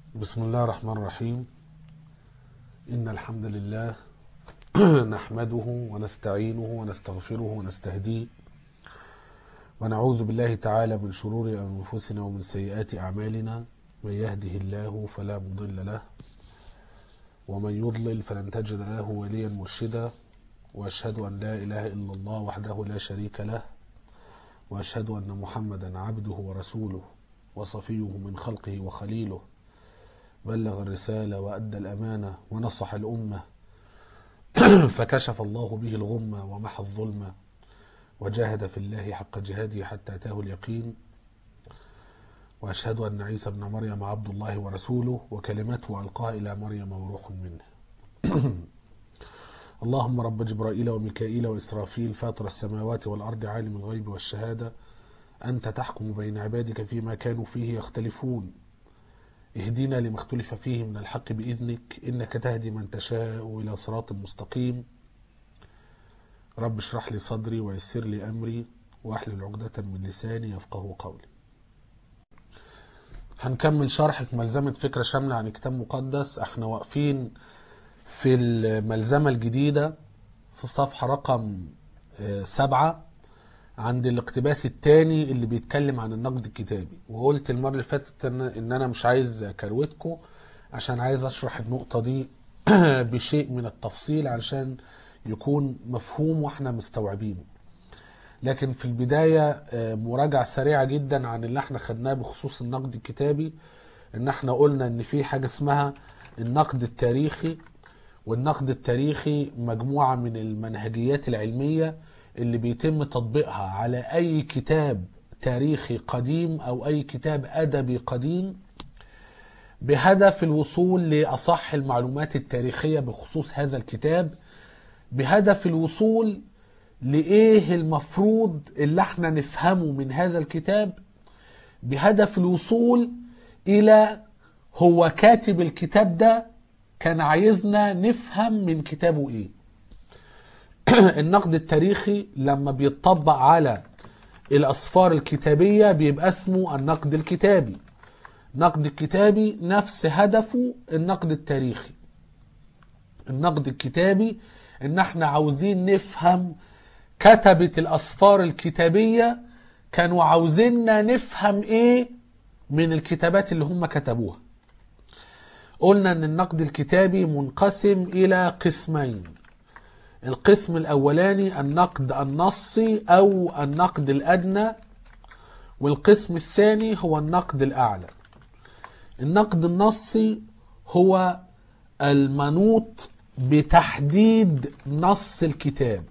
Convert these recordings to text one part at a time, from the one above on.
بسم الله الرحمن الرحيم إن الحمد لله نحمده ونستعينه ونستغفره ونستهديه ونعوذ بالله تعالى من شرور أنفسنا ومن سيئات أعمالنا من يهده الله فلا مضل له ومن يضلل فلن تجد له وليا مرشدا وأشهد أن لا إله إلا الله وحده لا شريك له وأشهد أن محمدا عبده ورسوله وصفيه من خلقه وخليله بلغ الرسالة وأدى الأمانة ونصح الأمة فكشف الله به الغمة ومحى الظلمة وجاهد في الله حق جهاده حتى أتاه اليقين وأشهد أن عيسى ابن مريم عبد الله ورسوله وكلمته ألقاها إلى مريم وروح منه اللهم رب جبرائيل وميكائيل وإسرافيل فاطر السماوات والأرض عالم الغيب والشهادة أنت تحكم بين عبادك فيما كانوا فيه يختلفون اهدنا لما اختلف فيه من الحق بإذنك إنك تهدي من تشاء إلى صراط مستقيم رب اشرح لي صدري ويسر لي أمري وأحلل عقدة من لساني يفقه قولي هنكمل شرح في ملزمة فكرة شاملة عن كتاب مقدس احنا واقفين في الملزمة الجديدة في الصفحة رقم آه، سبعة عند الاقتباس الثاني اللي بيتكلم عن النقد الكتابي وقلت المرة اللي فاتت ان إن انا مش عايز كروتكم عشان عايز اشرح النقطة دي بشيء من التفصيل علشان يكون مفهوم واحنا مستوعبينه لكن في البداية آه، مراجعة سريعة جدا عن اللي احنا خدناه بخصوص النقد الكتابي ان احنا قلنا ان في حاجة اسمها النقد التاريخي والنقد التاريخي مجموعة من المنهجيات العلمية اللي بيتم تطبيقها على أي كتاب تاريخي قديم أو أي كتاب أدبي قديم بهدف الوصول لأصح المعلومات التاريخية بخصوص هذا الكتاب بهدف الوصول لإيه المفروض اللي احنا نفهمه من هذا الكتاب بهدف الوصول إلى هو كاتب الكتاب ده كان عايزنا نفهم من كتابه ايه النقد التاريخي لما بيتطبق على الأسفار الكتابية بيبقى اسمه النقد الكتابي النقد الكتابي نفس هدفه النقد التاريخي النقد الكتابي ان احنا عاوزين نفهم كتبة الأسفار الكتابية كانوا عاوزيننا نفهم ايه من الكتابات اللي هم كتبوها قلنا ان النقد الكتابي منقسم الى قسمين القسم الاولاني النقد النصي او النقد الادنى والقسم الثاني هو النقد الاعلى النقد النصي هو المنوط بتحديد نص الكتاب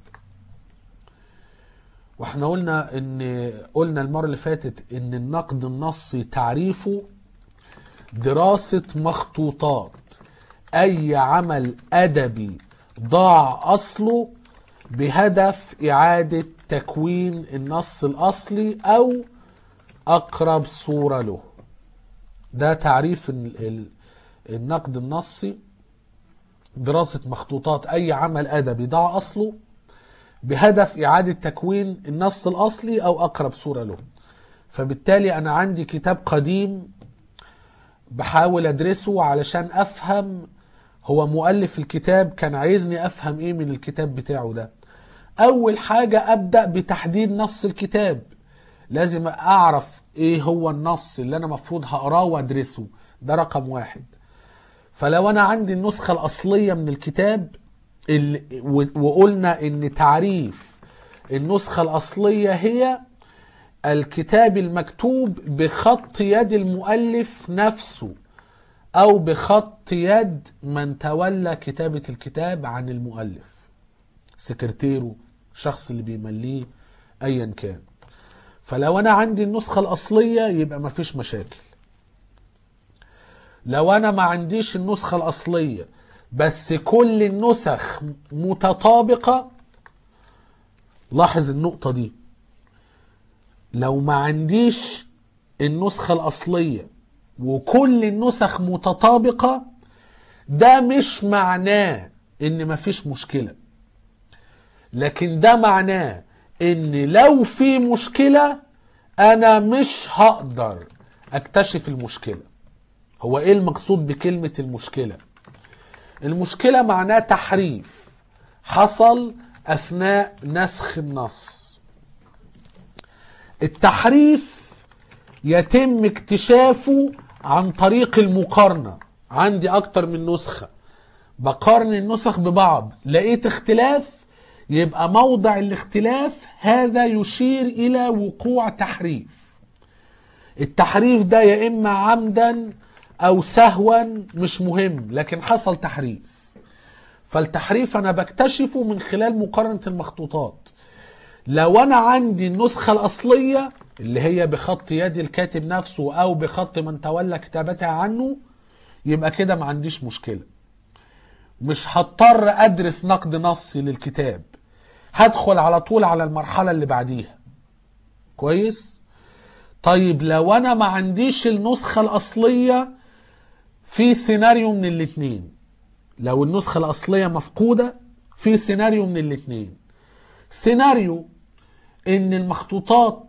واحنا قلنا ان قلنا المره اللي فاتت ان النقد النصي تعريفه دراسة مخطوطات أي عمل أدبي ضاع أصله بهدف إعادة تكوين النص الأصلي أو أقرب صورة له ده تعريف ال- ال- النقد النصي دراسة مخطوطات أي عمل أدبي ضاع أصله بهدف إعادة تكوين النص الأصلي أو أقرب صورة له فبالتالي أنا عندي كتاب قديم بحاول ادرسه علشان افهم هو مؤلف الكتاب كان عايزني افهم ايه من الكتاب بتاعه ده اول حاجة ابدأ بتحديد نص الكتاب لازم اعرف ايه هو النص اللي انا مفروض هقراه وادرسه ده رقم واحد فلو انا عندي النسخة الاصلية من الكتاب ال- و- وقلنا ان تعريف النسخة الاصلية هي الكتاب المكتوب بخط يد المؤلف نفسه او بخط يد من تولى كتابة الكتاب عن المؤلف سكرتيره الشخص اللي بيمليه ايا كان فلو انا عندي النسخة الاصلية يبقى مفيش مشاكل لو انا ما عنديش النسخة الاصلية بس كل النسخ متطابقة لاحظ النقطة دي لو ما عنديش النسخة الأصلية وكل النسخ متطابقة ده مش معناه إن مفيش مشكلة لكن ده معناه إن لو في مشكلة أنا مش هقدر أكتشف المشكلة هو ايه المقصود بكلمة المشكلة المشكلة معناه تحريف حصل اثناء نسخ النص التحريف يتم اكتشافه عن طريق المقارنة عندي اكتر من نسخة بقارن النسخ ببعض لقيت اختلاف يبقى موضع الاختلاف هذا يشير الى وقوع تحريف التحريف ده يا اما عمدا او سهوا مش مهم لكن حصل تحريف فالتحريف انا بكتشفه من خلال مقارنة المخطوطات لو انا عندي النسخة الاصلية اللي هي بخط يد الكاتب نفسه او بخط من تولى كتابتها عنه يبقى كده ما عنديش مشكلة مش هضطر ادرس نقد نصي للكتاب هدخل على طول على المرحلة اللي بعديها كويس طيب لو انا ما عنديش النسخة الاصلية في سيناريو من الاتنين لو النسخة الاصلية مفقودة في سيناريو من الاتنين سيناريو ان المخطوطات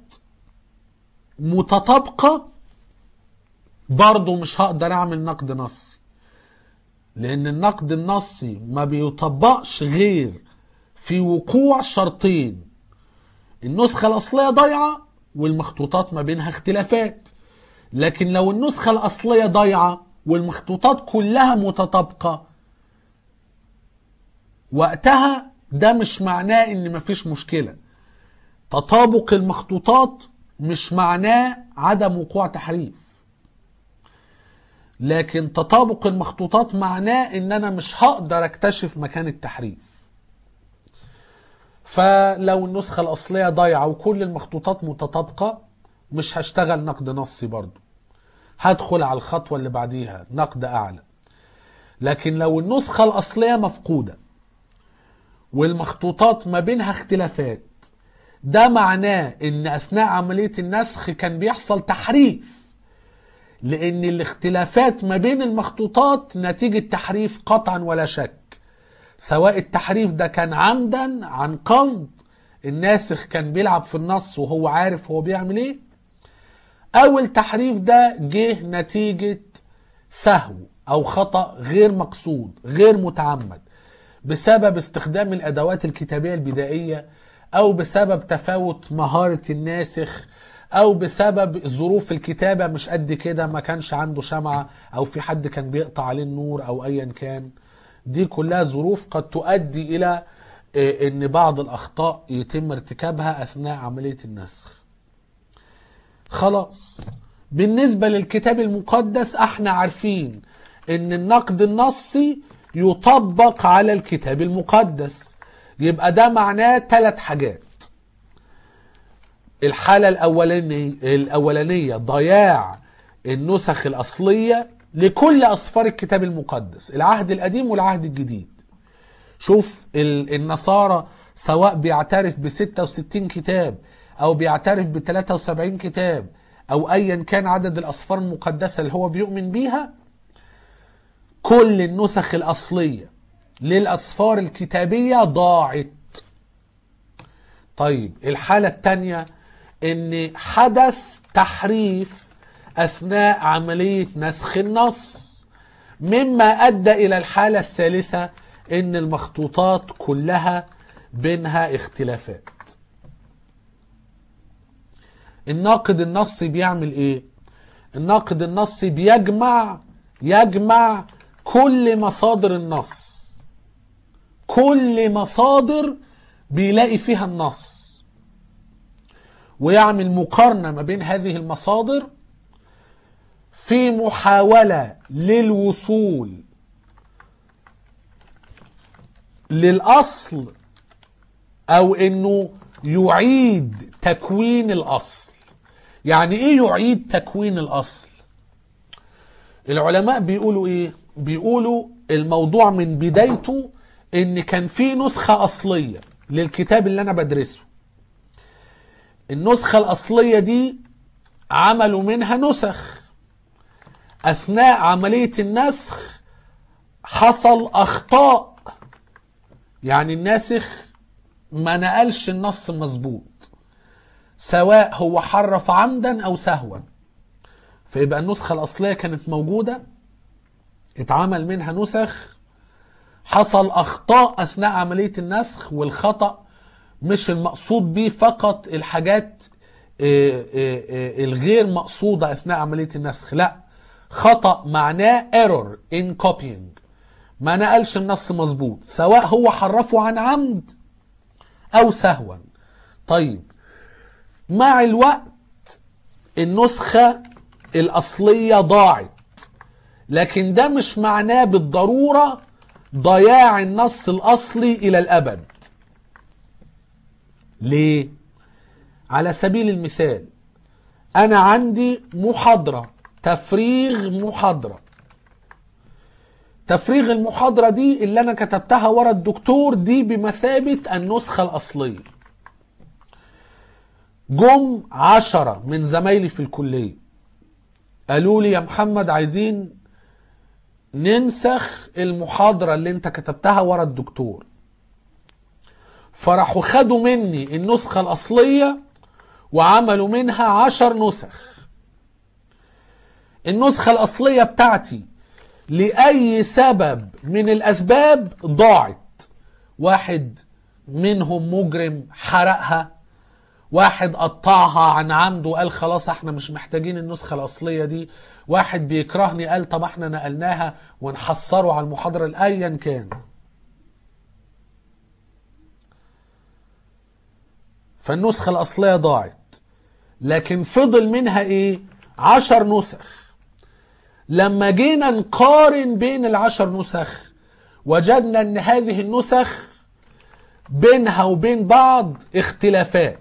متطابقة برضه مش هقدر اعمل نقد نصي لان النقد النصي ما بيطبقش غير في وقوع شرطين النسخة الأصلية ضايعة والمخطوطات ما بينها اختلافات لكن لو النسخة الأصلية ضايعة والمخطوطات كلها متطابقة وقتها ده مش معناه ان مفيش مشكلة تطابق المخطوطات مش معناه عدم وقوع تحريف لكن تطابق المخطوطات معناه ان انا مش هقدر اكتشف مكان التحريف فلو النسخة الأصلية ضايعة وكل المخطوطات متطابقة مش هشتغل نقد نصي برضو هدخل على الخطوة اللي بعديها نقد أعلى لكن لو النسخة الأصلية مفقودة والمخطوطات ما بينها اختلافات ده معناه ان اثناء عملية النسخ كان بيحصل تحريف لان الاختلافات ما بين المخطوطات نتيجة تحريف قطعا ولا شك سواء التحريف ده كان عمدا عن قصد الناسخ كان بيلعب في النص وهو عارف هو بيعمل ايه او التحريف ده جه نتيجة سهو او خطأ غير مقصود غير متعمد بسبب استخدام الادوات الكتابية البدائية او بسبب تفاوت مهارة الناسخ او بسبب ظروف الكتابة مش قد كده ما كانش عنده شمعة او في حد كان بيقطع عليه النور او ايا كان دي كلها ظروف قد تؤدي الى ان بعض الاخطاء يتم ارتكابها اثناء عملية النسخ خلاص بالنسبة للكتاب المقدس احنا عارفين ان النقد النصي يطبق على الكتاب المقدس يبقى ده معناه ثلاث حاجات الحالة الأولانية, الأولانية ضياع النسخ الأصلية لكل أصفار الكتاب المقدس العهد القديم والعهد الجديد شوف النصارى سواء بيعترف ب 66 كتاب أو بيعترف ب 73 كتاب أو أيا كان عدد الأصفار المقدسة اللي هو بيؤمن بيها كل النسخ الأصلية للأصفار الكتابية ضاعت طيب الحالة الثانية ان حدث تحريف اثناء عملية نسخ النص مما ادى الى الحالة الثالثة ان المخطوطات كلها بينها اختلافات الناقد النصي بيعمل ايه الناقد النصي بيجمع يجمع كل مصادر النص كل مصادر بيلاقي فيها النص ويعمل مقارنة ما بين هذه المصادر في محاولة للوصول للأصل أو إنه يعيد تكوين الأصل يعني إيه يعيد تكوين الأصل العلماء بيقولوا إيه بيقولوا الموضوع من بدايته إن كان في نسخة أصلية للكتاب اللي أنا بدرسه النسخة الأصلية دي عملوا منها نسخ أثناء عملية النسخ حصل أخطاء يعني الناسخ ما نقلش النص مظبوط سواء هو حرف عمدا أو سهوا فيبقى النسخة الأصلية كانت موجودة اتعمل منها نسخ حصل أخطاء أثناء عملية النسخ والخطأ مش المقصود به فقط الحاجات آه، آه، آه، الغير مقصودة أثناء عملية النسخ لا خطأ معناه error in copying ما نقلش النص مظبوط سواء هو حرفه عن عمد أو سهوا طيب مع الوقت النسخة الأصلية ضاعت لكن ده مش معناه بالضرورة ضياع النص الأصلي إلى الأبد ليه؟ على سبيل المثال أنا عندي محاضرة تفريغ محاضرة تفريغ المحاضرة دي اللي أنا كتبتها ورا الدكتور دي بمثابة النسخة الأصلية جم عشرة من زمايلي في الكلية قالوا لي يا محمد عايزين ننسخ المحاضرة اللي انت كتبتها ورا الدكتور فراحوا خدوا مني النسخة الأصلية وعملوا منها عشر نسخ النسخة الأصلية بتاعتي لأي سبب من الأسباب ضاعت واحد منهم مجرم حرقها واحد قطعها عن عمد وقال خلاص احنا مش محتاجين النسخة الأصلية دي واحد بيكرهني قال طب احنا نقلناها ونحصره على المحاضرة أيا كان فالنسخة الأصلية ضاعت لكن فضل منها ايه عشر نسخ لما جينا نقارن بين العشر نسخ وجدنا ان هذه النسخ بينها وبين بعض اختلافات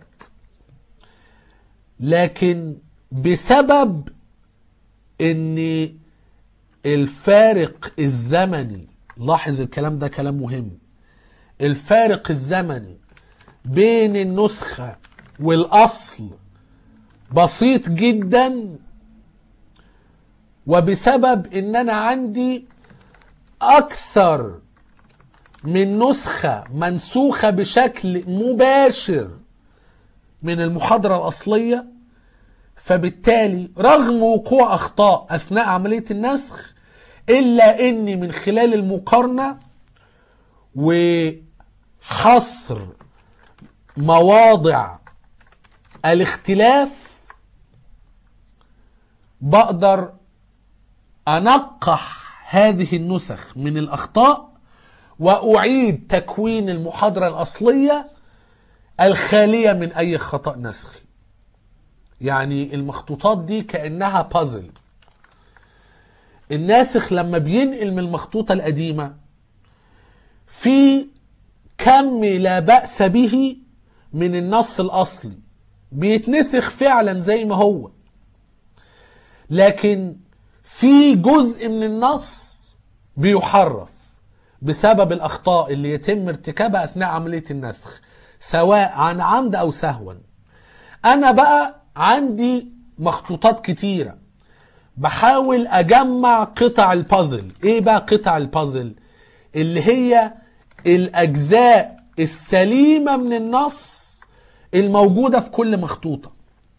لكن بسبب ان الفارق الزمني لاحظ الكلام ده كلام مهم الفارق الزمني بين النسخة والأصل بسيط جدا وبسبب ان انا عندي اكثر من نسخة منسوخة بشكل مباشر من المحاضرة الأصلية فبالتالي رغم وقوع أخطاء أثناء عملية النسخ إلا أني من خلال المقارنة وحصر مواضع الاختلاف بقدر أنقح هذه النسخ من الأخطاء وأعيد تكوين المحاضرة الأصلية الخالية من أي خطأ نسخي يعني المخطوطات دي كأنها بازل الناسخ لما بينقل من المخطوطة القديمة في كم لا بأس به من النص الأصلي بيتنسخ فعلا زي ما هو لكن في جزء من النص بيحرف بسبب الأخطاء اللي يتم ارتكابها أثناء عملية النسخ سواء عن عمد أو سهوا أنا بقى عندي مخطوطات كتيرة بحاول أجمع قطع البازل إيه بقى قطع البازل اللي هي الأجزاء السليمة من النص الموجودة في كل مخطوطة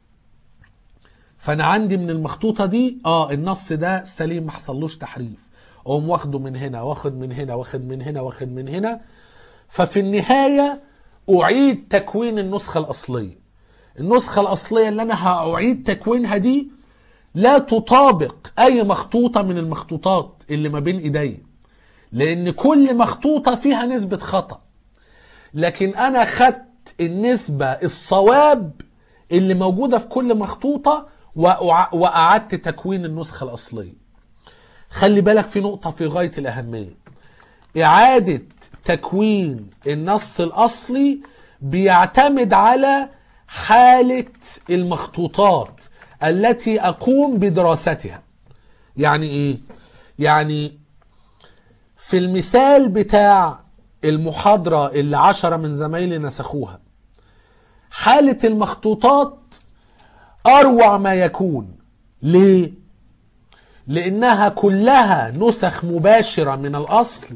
فانا عندي من المخطوطه دي اه النص ده سليم ما حصلوش تحريف اقوم واخده من هنا واخد من هنا واخد من هنا واخد من هنا ففي النهايه اعيد تكوين النسخه الاصليه النسخه الاصليه اللي انا هاعيد تكوينها دي لا تطابق اي مخطوطه من المخطوطات اللي ما بين ايديا لان كل مخطوطه فيها نسبه خطا لكن انا خدت النسبه الصواب اللي موجوده في كل مخطوطه وأع- واعدت تكوين النسخه الاصليه خلي بالك في نقطه في غايه الاهميه اعاده تكوين النص الاصلي بيعتمد على حاله المخطوطات التي اقوم بدراستها يعني ايه يعني في المثال بتاع المحاضرة اللي عشرة من زمايلي نسخوها حالة المخطوطات أروع ما يكون ليه؟ لأنها كلها نسخ مباشرة من الأصل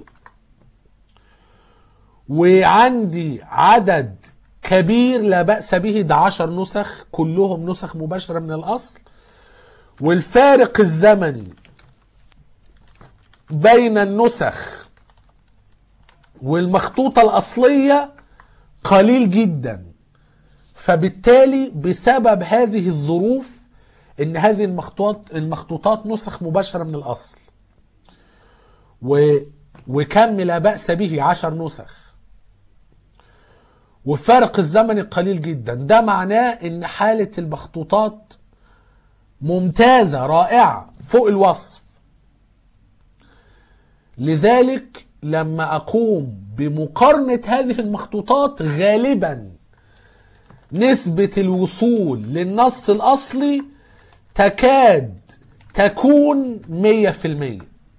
وعندي عدد كبير لا بأس به ده عشر نسخ كلهم نسخ مباشرة من الأصل والفارق الزمني بين النسخ والمخطوطة الأصلية قليل جدا فبالتالي بسبب هذه الظروف ان هذه المخطوطات المخطوطات نسخ مباشرة من الأصل و وكم لا بأس به عشر نسخ والفارق الزمني قليل جدا ده معناه ان حالة المخطوطات ممتازة رائعة فوق الوصف لذلك لما أقوم بمقارنة هذه المخطوطات غالبا نسبة الوصول للنص الأصلي تكاد تكون مية في المية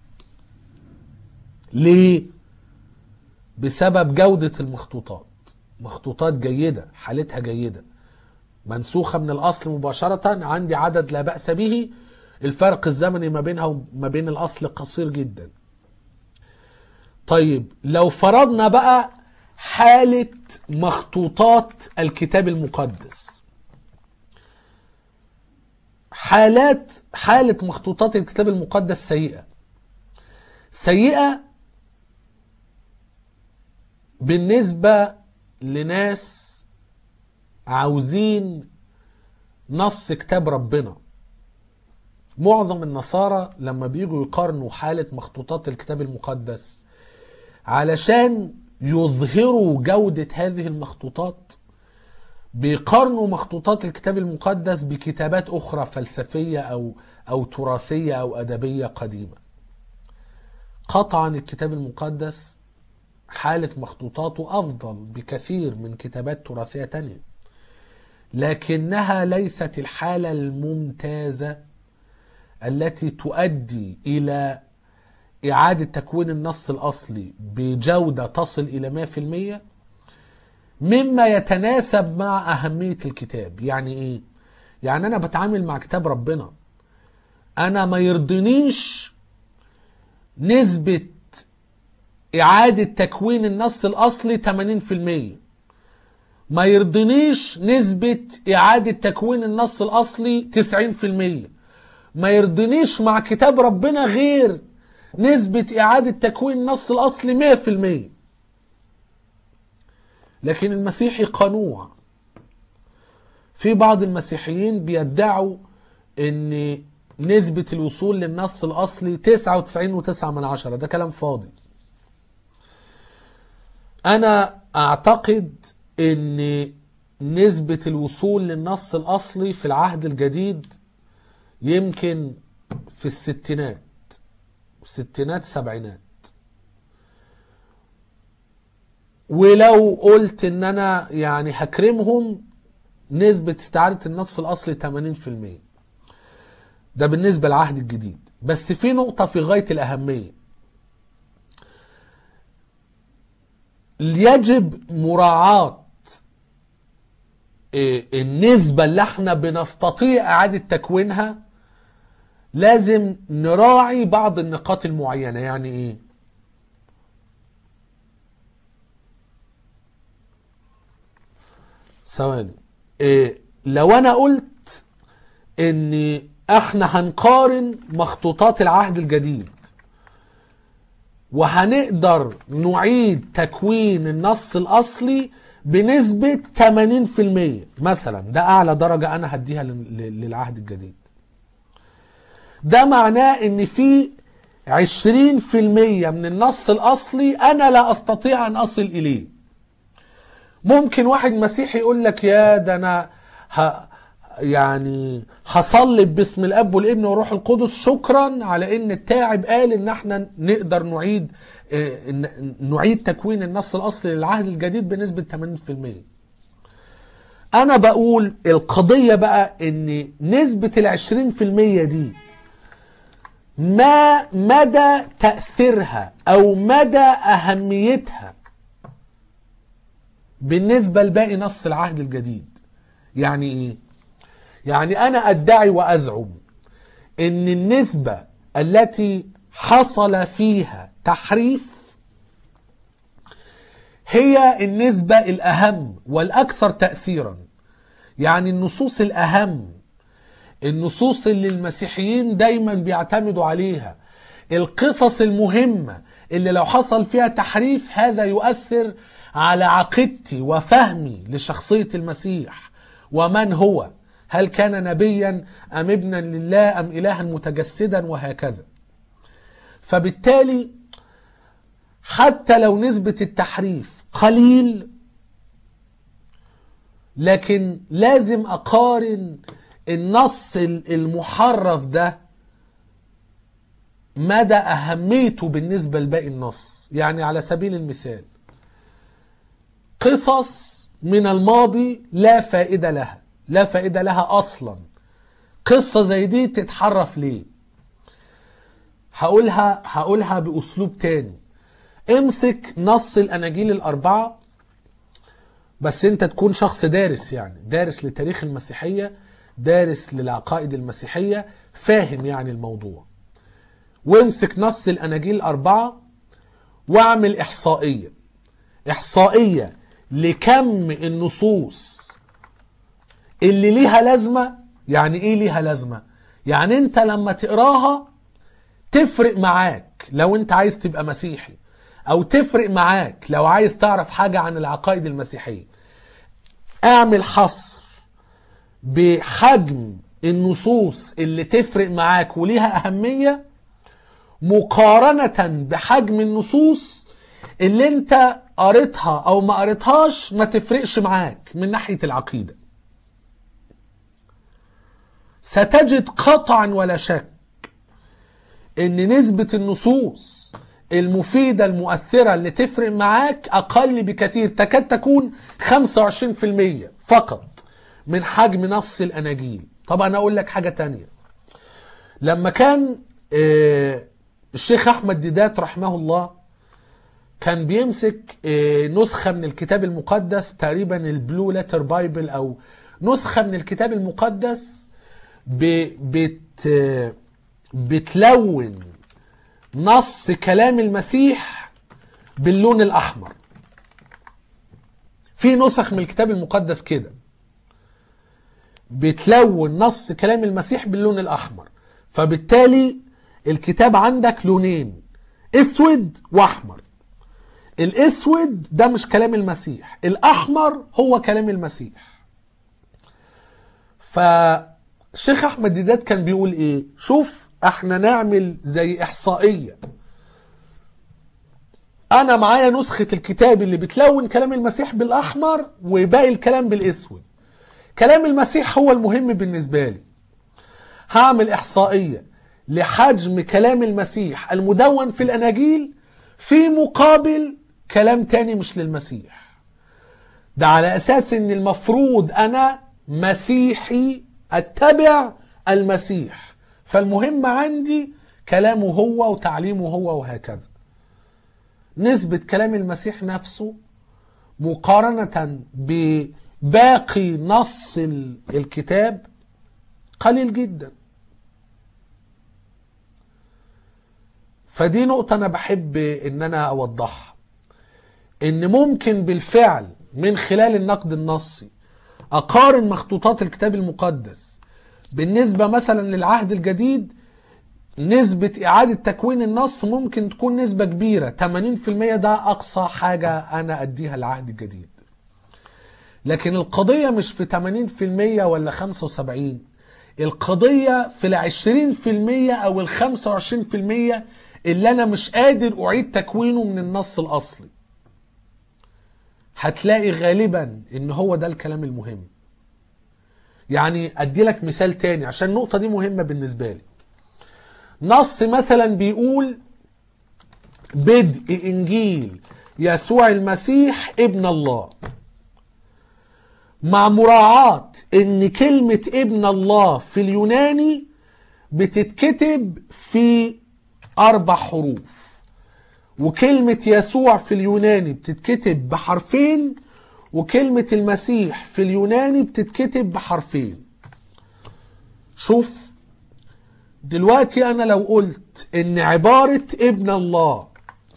ليه؟ بسبب جودة المخطوطات مخطوطات جيدة حالتها جيدة منسوخة من الأصل مباشرة عندي عدد لا بأس به الفرق الزمني ما بينها وما بين الأصل قصير جدا طيب لو فرضنا بقى حالة مخطوطات الكتاب المقدس حالات حالة مخطوطات الكتاب المقدس سيئة سيئة بالنسبة لناس عاوزين نص كتاب ربنا معظم النصارى لما بيجوا يقارنوا حالة مخطوطات الكتاب المقدس علشان يظهروا جودة هذه المخطوطات بيقارنوا مخطوطات الكتاب المقدس بكتابات أخرى فلسفية أو أو تراثية أو أدبية قديمة. قطعا الكتاب المقدس حالة مخطوطاته أفضل بكثير من كتابات تراثية تانية. لكنها ليست الحالة الممتازة التي تؤدي إلى إعادة تكوين النص الأصلي بجودة تصل إلى 100% مما يتناسب مع أهمية الكتاب يعني إيه؟ يعني أنا بتعامل مع كتاب ربنا أنا ما يرضنيش نسبة إعادة تكوين النص الأصلي 80% ما يرضنيش نسبة إعادة تكوين النص الأصلي 90% ما يرضنيش مع كتاب ربنا غير نسبة إعادة تكوين النص الأصلي 100% لكن المسيحي قنوع في بعض المسيحيين بيدعوا ان نسبة الوصول للنص الأصلي 99.9 من عشرة ده كلام فاضي أنا أعتقد ان نسبة الوصول للنص الأصلي في العهد الجديد يمكن في الستينات ستينات سبعينات ولو قلت ان انا يعني هكرمهم نسبة استعادة النص الاصلي 80% ده بالنسبة للعهد الجديد بس في نقطة في غاية الأهمية يجب مراعاة النسبة اللي احنا بنستطيع إعادة تكوينها لازم نراعي بعض النقاط المعينة يعني ايه ثواني إيه لو انا قلت ان احنا هنقارن مخطوطات العهد الجديد وهنقدر نعيد تكوين النص الاصلي بنسبة 80% مثلا ده اعلى درجة انا هديها للعهد الجديد ده معناه ان في 20% من النص الاصلي انا لا استطيع ان اصل اليه ممكن واحد مسيحي يقول لك يا ده انا ه... يعني هصلب باسم الاب والابن والروح القدس شكرا على ان التاعب قال ان احنا نقدر نعيد نعيد تكوين النص الاصلي للعهد الجديد بنسبه 80% انا بقول القضيه بقى ان نسبه ال 20% دي ما مدى تاثيرها او مدى اهميتها بالنسبة لباقي نص العهد الجديد يعني ايه يعني انا ادعي وازعم ان النسبة التي حصل فيها تحريف هي النسبة الاهم والاكثر تأثيرا يعني النصوص الاهم النصوص اللي المسيحيين دايما بيعتمدوا عليها القصص المهمة اللي لو حصل فيها تحريف هذا يؤثر على عقيدتي وفهمي لشخصية المسيح ومن هو هل كان نبيا أم ابنا لله أم إلها متجسدا وهكذا فبالتالي حتى لو نسبة التحريف قليل لكن لازم أقارن النص المحرف ده مدى أهميته بالنسبة لباقي النص يعني على سبيل المثال قصص من الماضي لا فائدة لها لا فائدة لها أصلا قصة زي دي تتحرف ليه هقولها هقولها بأسلوب تاني امسك نص الأناجيل الأربعة بس انت تكون شخص دارس يعني دارس لتاريخ المسيحية دارس للعقائد المسيحية فاهم يعني الموضوع وامسك نص الأناجيل الأربعة واعمل إحصائية إحصائية لكم النصوص اللي ليها لازمة يعني إيه ليها لازمة؟ يعني أنت لما تقراها تفرق معاك لو أنت عايز تبقى مسيحي أو تفرق معاك لو عايز تعرف حاجة عن العقائد المسيحية اعمل حصر بحجم النصوص اللي تفرق معاك وليها أهمية مقارنة بحجم النصوص اللي انت قريتها او ما قريتهاش ما تفرقش معاك من ناحية العقيدة ستجد قطعا ولا شك ان نسبة النصوص المفيدة المؤثرة اللي تفرق معاك اقل بكثير تكاد تكون 25% فقط من حجم نص الاناجيل طب انا اقول لك حاجة تانية لما كان آه الشيخ احمد ديدات رحمه الله كان بيمسك نسخة من الكتاب المقدس تقريبا البلو لتر بايبل او نسخة من الكتاب المقدس بت بتلون نص كلام المسيح باللون الاحمر في نسخ من الكتاب المقدس كده بتلون نص كلام المسيح باللون الاحمر فبالتالي الكتاب عندك لونين اسود واحمر الاسود ده مش كلام المسيح الاحمر هو كلام المسيح فالشيخ احمد ديدات كان بيقول ايه شوف احنا نعمل زي احصائيه انا معايا نسخه الكتاب اللي بتلون كلام المسيح بالاحمر وباقي الكلام بالاسود كلام المسيح هو المهم بالنسبه لي هعمل احصائيه لحجم كلام المسيح المدون في الاناجيل في مقابل كلام تاني مش للمسيح ده على اساس ان المفروض انا مسيحي اتبع المسيح فالمهم عندي كلامه هو وتعليمه هو وهكذا نسبة كلام المسيح نفسه مقارنة بباقي نص الكتاب قليل جدا فدي نقطة أنا بحب إن أنا أوضحها إن ممكن بالفعل من خلال النقد النصي أقارن مخطوطات الكتاب المقدس بالنسبة مثلا للعهد الجديد نسبة إعادة تكوين النص ممكن تكون نسبة كبيرة 80% ده أقصى حاجة أنا أديها العهد الجديد لكن القضية مش في 80% ولا 75 القضية في العشرين في المية أو الخمسة وعشرين في المية اللي أنا مش قادر أعيد تكوينه من النص الأصلي هتلاقي غالبا إن هو ده الكلام المهم يعني أدي لك مثال تاني عشان النقطة دي مهمة بالنسبة لي نص مثلا بيقول بدء إنجيل يسوع المسيح ابن الله مع مراعاة ان كلمة ابن الله في اليوناني بتتكتب في اربع حروف وكلمة يسوع في اليوناني بتتكتب بحرفين وكلمة المسيح في اليوناني بتتكتب بحرفين شوف دلوقتي انا لو قلت ان عبارة ابن الله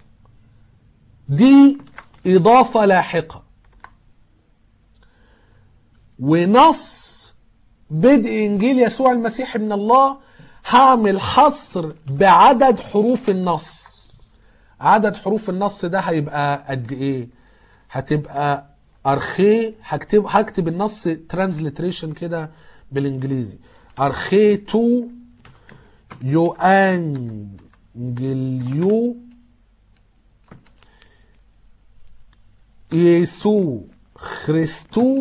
دي اضافة لاحقة ونص بدء انجيل يسوع المسيح من الله هعمل حصر بعدد حروف النص عدد حروف النص ده هيبقى قد ايه هتبقى ارخي هكتب هكتب النص ترانزليتريشن كده بالانجليزي ارخي تو يوانجليو يسوع خريستو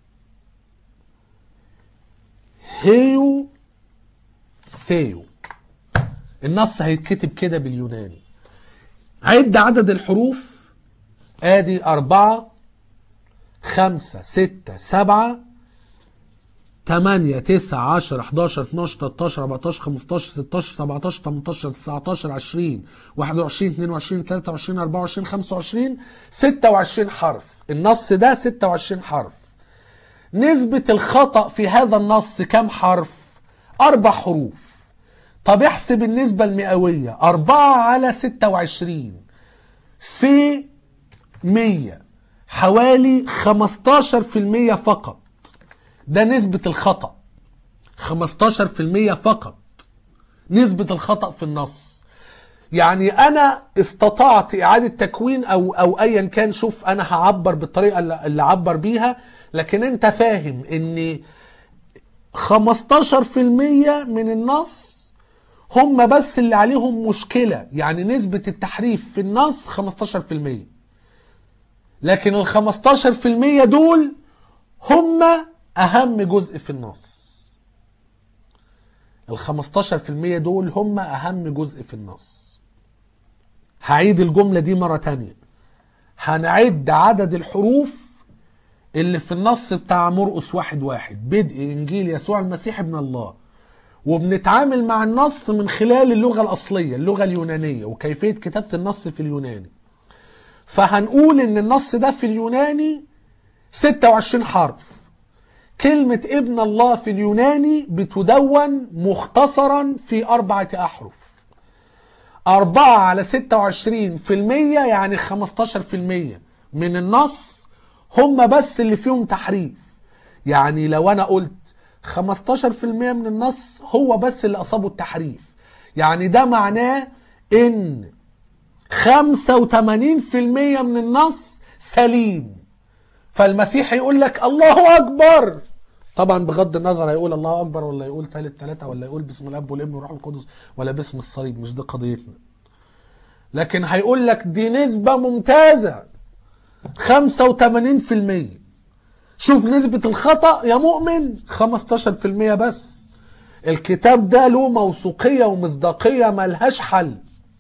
هيو ثيو النص هيتكتب كده باليوناني عد عدد الحروف ادي أربعة خمسة ستة سبعة تمانية تسعة عشرة حداشر اتناشر تلاتاشر اربعتاشر خمستاشر ستاشر سبعتاشر تمنتاشر تسعتاشر عشرين واحد وعشرين اتنين وعشرين تلاتة وعشرين اربعة وعشرين خمسة وعشرين ستة وعشرين حرف النص ده ستة وعشرين حرف نسبة الخطأ في هذا النص كم حرف؟ أربع حروف طب احسب النسبة المئوية أربعة على ستة وعشرين في مية حوالي خمستاشر في المية فقط ده نسبة الخطأ خمستاشر في المية فقط نسبة الخطأ في النص يعني انا استطعت اعادة تكوين او او ايا كان شوف انا هعبر بالطريقة اللي اللي عبر بيها لكن انت فاهم ان 15% من النص هم بس اللي عليهم مشكلة يعني نسبة التحريف في النص 15% لكن ال 15% دول هم أهم جزء في النص ال 15% دول هم أهم جزء في النص هعيد الجملة دي مرة تانية هنعد عدد الحروف اللي في النص بتاع مرقس واحد واحد بدء إنجيل يسوع المسيح ابن الله وبنتعامل مع النص من خلال اللغة الأصلية اللغة اليونانية وكيفية كتابة النص في اليوناني فهنقول ان النص ده في اليوناني 26 حرف كلمة ابن الله في اليوناني بتدون مختصرا في أربعة أحرف أربعة على ستة وعشرين في المية يعني خمستاشر في المية من النص هم بس اللي فيهم تحريف يعني لو أنا قلت خمستاشر في المية من النص هو بس اللي أصابه التحريف يعني ده معناه إن 85% من النص سليم فالمسيح يقول لك الله اكبر طبعا بغض النظر هيقول الله اكبر ولا يقول ثالث ثلاثه ولا يقول باسم الاب والابن والروح القدس ولا باسم الصليب مش دي قضيتنا لكن هيقول لك دي نسبه ممتازه 85% شوف نسبه الخطا يا مؤمن 15% بس الكتاب ده له موثوقيه ومصداقيه ملهاش حل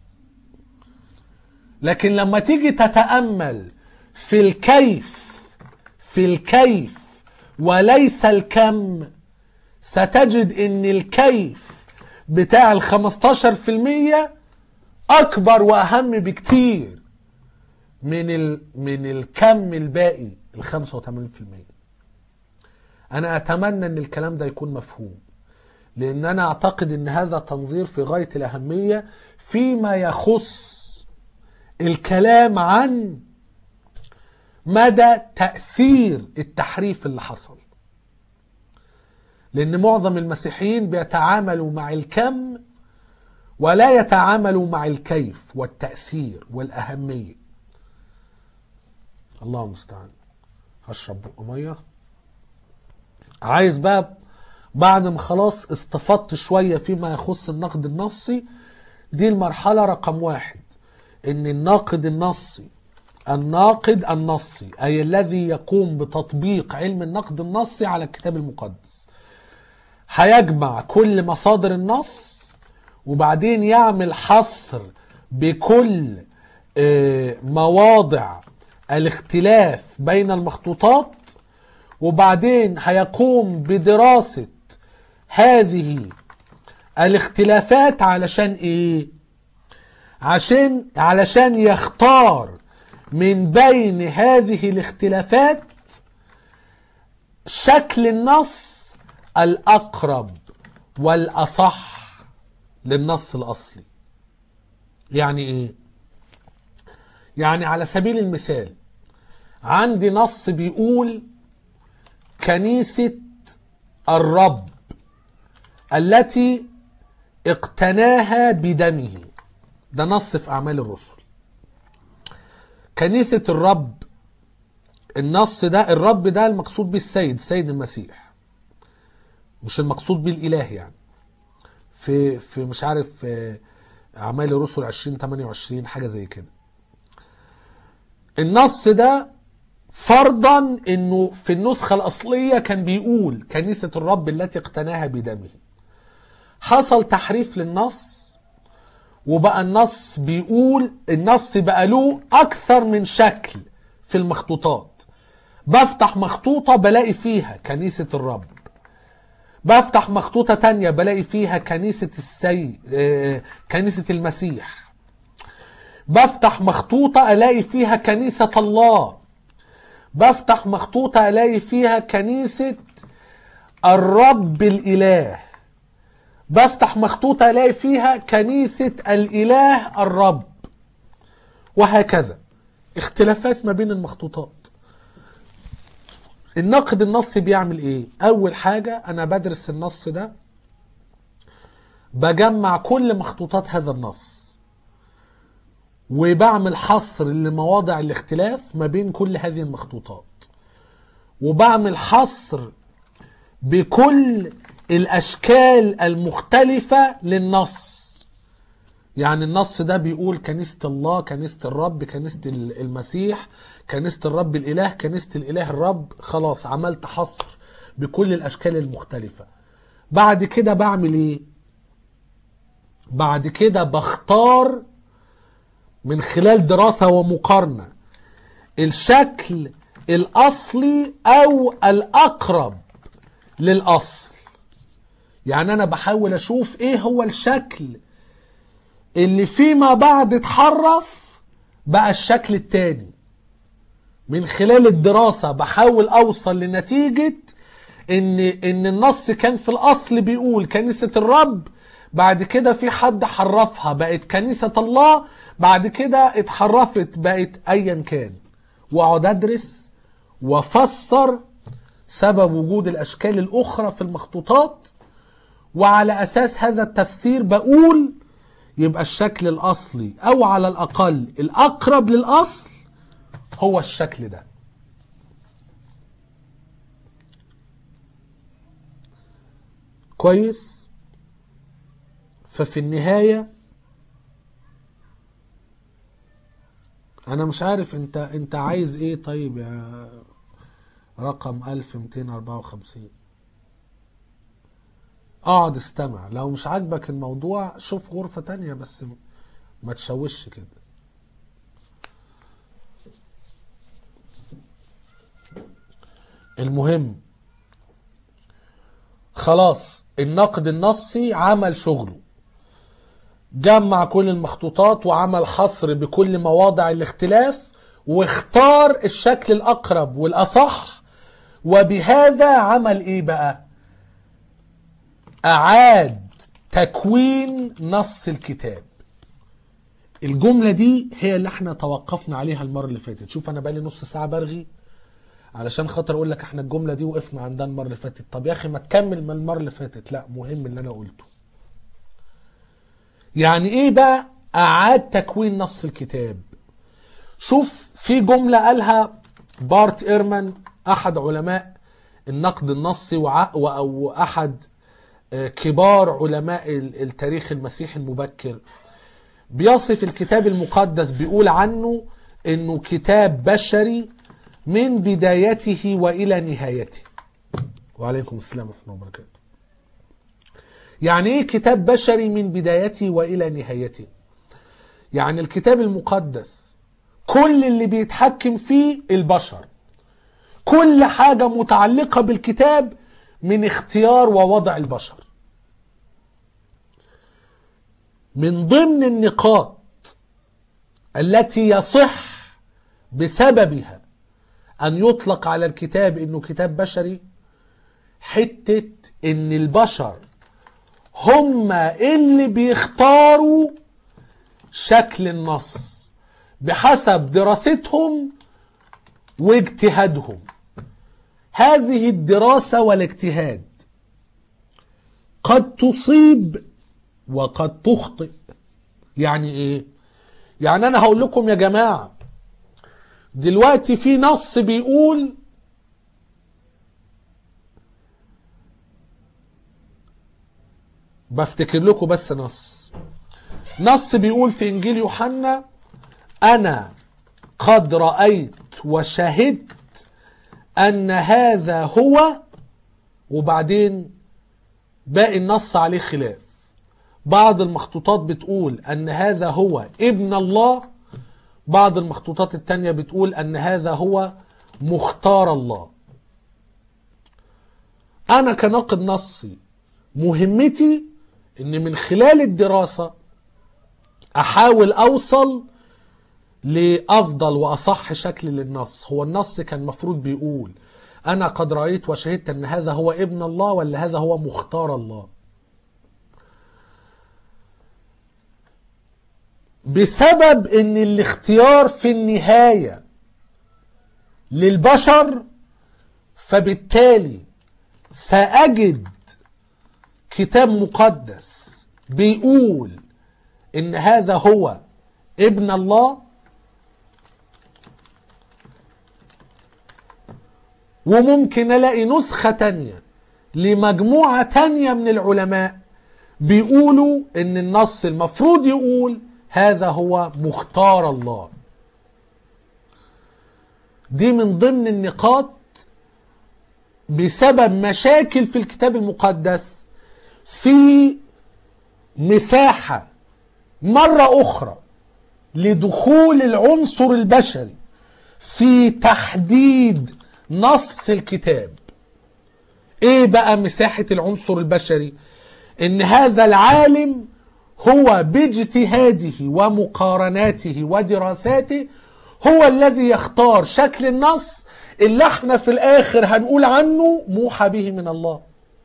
لكن لما تيجي تتأمل في الكيف في الكيف وليس الكم ستجد ان الكيف بتاع ال 15% اكبر واهم بكتير من ال من الكم الباقي ال 85% انا اتمنى ان الكلام ده يكون مفهوم لان انا اعتقد ان هذا تنظير في غايه الاهميه فيما يخص الكلام عن مدى تأثير التحريف اللي حصل لأن معظم المسيحيين بيتعاملوا مع الكم ولا يتعاملوا مع الكيف والتأثير والأهمية الله المستعان هشرب بق مية عايز بقى بعد ما خلاص استفدت شوية فيما يخص النقد النصي دي المرحلة رقم واحد ان الناقد النصي الناقد النصي اي الذي يقوم بتطبيق علم النقد النصي على الكتاب المقدس هيجمع كل مصادر النص وبعدين يعمل حصر بكل مواضع الاختلاف بين المخطوطات وبعدين هيقوم بدراسة هذه الاختلافات علشان ايه عشان علشان يختار من بين هذه الاختلافات شكل النص الأقرب والأصح للنص الأصلي يعني إيه؟ يعني على سبيل المثال عندي نص بيقول كنيسة الرب التي اقتناها بدمه ده نص في أعمال الرسل كنيسة الرب النص ده الرب ده المقصود به السيد السيد المسيح مش المقصود به الإله يعني في في مش عارف في أعمال الرسل 20 28 حاجة زي كده النص ده فرضا انه في النسخة الأصلية كان بيقول كنيسة الرب التي اقتناها بدمه حصل تحريف للنص وبقى النص بيقول النص بقى له أكثر من شكل في المخطوطات بفتح مخطوطة بلاقي فيها كنيسة الرب بفتح مخطوطة تانية بلاقي فيها كنيسة السي آه، كنيسة المسيح بفتح مخطوطة ألاقي فيها كنيسة الله بفتح مخطوطة ألاقي فيها كنيسة الرب الإله بفتح مخطوطة ألاقي فيها كنيسة الإله الرب وهكذا اختلافات ما بين المخطوطات النقد النصي بيعمل ايه اول حاجة انا بدرس النص ده بجمع كل مخطوطات هذا النص وبعمل حصر لمواضع الاختلاف ما بين كل هذه المخطوطات وبعمل حصر بكل الاشكال المختلفة للنص يعني النص ده بيقول كنيسة الله كنيسة الرب كنيسة المسيح كنيسة الرب الإله كنيسة الإله الرب خلاص عملت حصر بكل الأشكال المختلفة بعد كده بعمل إيه بعد كده بختار من خلال دراسة ومقارنة الشكل الأصلي أو الأقرب للأصل يعني أنا بحاول أشوف إيه هو الشكل اللي فيما بعد اتحرف بقى الشكل التاني من خلال الدراسة بحاول أوصل لنتيجة إن إن النص كان في الأصل بيقول كنيسة الرب بعد كده في حد حرفها بقت كنيسة الله بعد كده اتحرفت بقت أيا كان وأقعد أدرس وأفسر سبب وجود الأشكال الأخرى في المخطوطات وعلى أساس هذا التفسير بقول يبقى الشكل الأصلي أو على الأقل الأقرب للأصل هو الشكل ده كويس ففي النهاية أنا مش عارف أنت أنت عايز إيه طيب يا رقم 1254 اقعد استمع لو مش عاجبك الموضوع شوف غرفة تانية بس ما تشوش كده المهم خلاص النقد النصي عمل شغله جمع كل المخطوطات وعمل حصر بكل مواضع الاختلاف واختار الشكل الأقرب والأصح وبهذا عمل إيه بقى أعاد تكوين نص الكتاب الجملة دي هي اللي احنا توقفنا عليها المرة اللي فاتت شوف أنا بقالي نص ساعة برغي علشان خاطر أقول لك احنا الجملة دي وقفنا عندها المرة اللي فاتت طب يا أخي ما تكمل من المرة اللي فاتت لا مهم اللي أنا قلته يعني إيه بقى أعاد تكوين نص الكتاب شوف في جملة قالها بارت إيرمان أحد علماء النقد النصي وع- وأحد كبار علماء التاريخ المسيحي المبكر بيصف الكتاب المقدس بيقول عنه انه كتاب بشري من بدايته والى نهايته وعليكم السلام ورحمه الله وبركاته يعني ايه كتاب بشري من بدايته والى نهايته يعني الكتاب المقدس كل اللي بيتحكم فيه البشر كل حاجه متعلقه بالكتاب من اختيار ووضع البشر من ضمن النقاط التي يصح بسببها ان يطلق على الكتاب انه كتاب بشري حته ان البشر هم اللي بيختاروا شكل النص بحسب دراستهم واجتهادهم هذه الدراسة والاجتهاد قد تصيب وقد تخطئ يعني ايه يعني انا هقول لكم يا جماعه دلوقتي في نص بيقول بفتكر لكم بس نص نص بيقول في انجيل يوحنا انا قد رايت وشهدت ان هذا هو وبعدين باقي النص عليه خلاف بعض المخطوطات بتقول ان هذا هو ابن الله بعض المخطوطات التانية بتقول ان هذا هو مختار الله انا كناقد نصي مهمتي ان من خلال الدراسة احاول اوصل لافضل واصح شكل للنص هو النص كان مفروض بيقول انا قد رايت وشهدت ان هذا هو ابن الله ولا هذا هو مختار الله بسبب ان الاختيار في النهايه للبشر فبالتالي ساجد كتاب مقدس بيقول ان هذا هو ابن الله وممكن الاقي نسخة تانية لمجموعة تانية من العلماء بيقولوا ان النص المفروض يقول هذا هو مختار الله دي من ضمن النقاط بسبب مشاكل في الكتاب المقدس في مساحة مرة أخرى لدخول العنصر البشري في تحديد نص الكتاب ايه بقى مساحة العنصر البشري ان هذا العالم هو باجتهاده ومقارناته ودراساته هو الذي يختار شكل النص اللي احنا في الاخر هنقول عنه موحى به من الله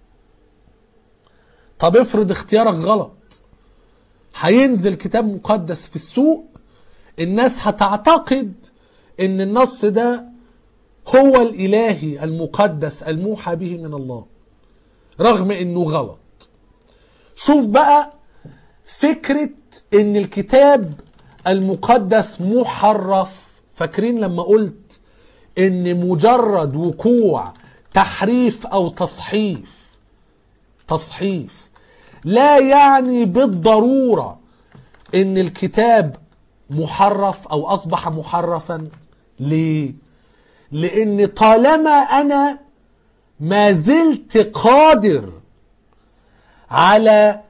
طب افرض اختيارك غلط هينزل كتاب مقدس في السوق الناس هتعتقد ان النص ده هو الالهي المقدس الموحى به من الله رغم انه غلط شوف بقى فكرة ان الكتاب المقدس محرف فاكرين لما قلت ان مجرد وقوع تحريف او تصحيف تصحيف لا يعني بالضرورة ان الكتاب محرف او اصبح محرفا ليه لان طالما انا ما زلت قادر على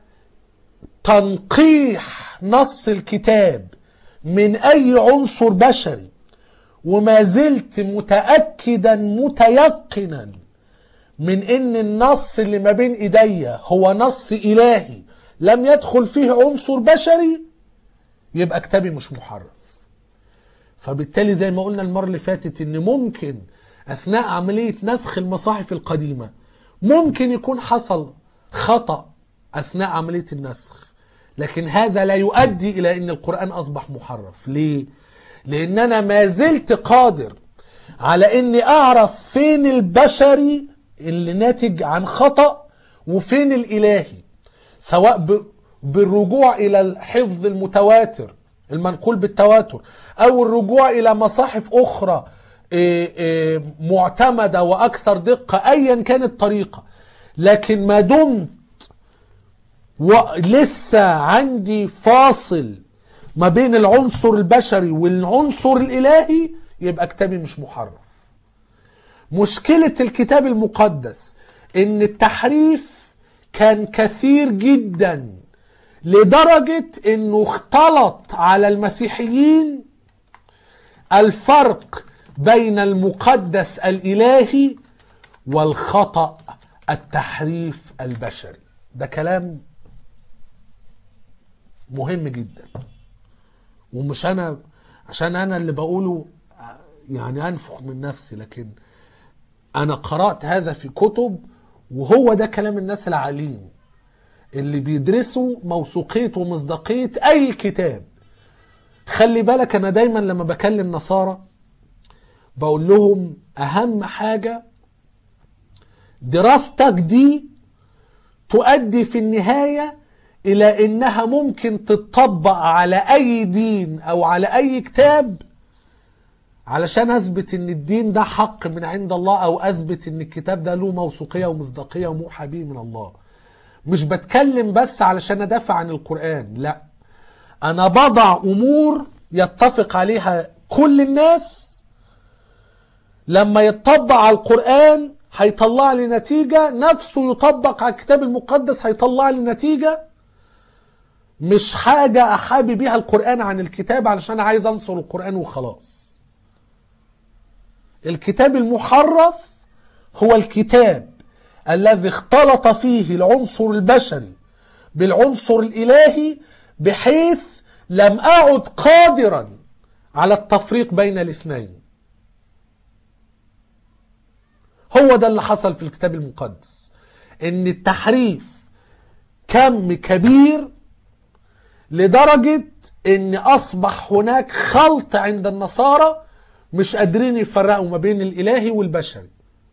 تنقيح نص الكتاب من اي عنصر بشري وما زلت متاكدا متيقنا من ان النص اللي ما بين ايديا هو نص الهي لم يدخل فيه عنصر بشري يبقى كتابي مش محرف فبالتالي زي ما قلنا المره اللي فاتت ان ممكن اثناء عمليه نسخ المصاحف القديمه ممكن يكون حصل خطا اثناء عمليه النسخ لكن هذا لا يؤدي الى ان القران اصبح محرف ليه لان انا ما زلت قادر على اني اعرف فين البشري اللي ناتج عن خطا وفين الالهي سواء ب... بالرجوع الى الحفظ المتواتر المنقول بالتواتر او الرجوع الى مصاحف اخرى إيه إيه معتمده واكثر دقه ايا كانت الطريقه لكن ما دمت ولسه عندي فاصل ما بين العنصر البشري والعنصر الالهي يبقى كتابي مش محرف مشكله الكتاب المقدس ان التحريف كان كثير جدا لدرجه انه اختلط على المسيحيين الفرق بين المقدس الالهي والخطا التحريف البشري ده كلام مهم جدا ومش انا عشان انا اللي بقوله يعني انفخ من نفسي لكن انا قرات هذا في كتب وهو ده كلام الناس العالين اللي بيدرسوا موثوقيه ومصداقيه اي كتاب خلي بالك انا دايما لما بكلم نصارى بقول لهم اهم حاجه دراستك دي تؤدي في النهاية إلى إنها ممكن تطبق على أي دين أو على أي كتاب علشان أثبت إن الدين ده حق من عند الله أو أثبت إن الكتاب ده له موثوقية ومصداقية وموحى به من الله مش بتكلم بس علشان أدافع عن القرآن لا أنا بضع أمور يتفق عليها كل الناس لما يتطبق على القرآن هيطلع لي نتيجة نفسه يطبق على الكتاب المقدس هيطلع لي نتيجة مش حاجة أحابي بيها القرآن عن الكتاب علشان عايز أنصر القرآن وخلاص الكتاب المحرف هو الكتاب الذي اختلط فيه العنصر البشري بالعنصر الإلهي بحيث لم أعد قادرا على التفريق بين الاثنين هو ده اللي حصل في الكتاب المقدس ان التحريف كم كبير لدرجة ان اصبح هناك خلط عند النصارى مش قادرين يفرقوا ما بين الالهي والبشري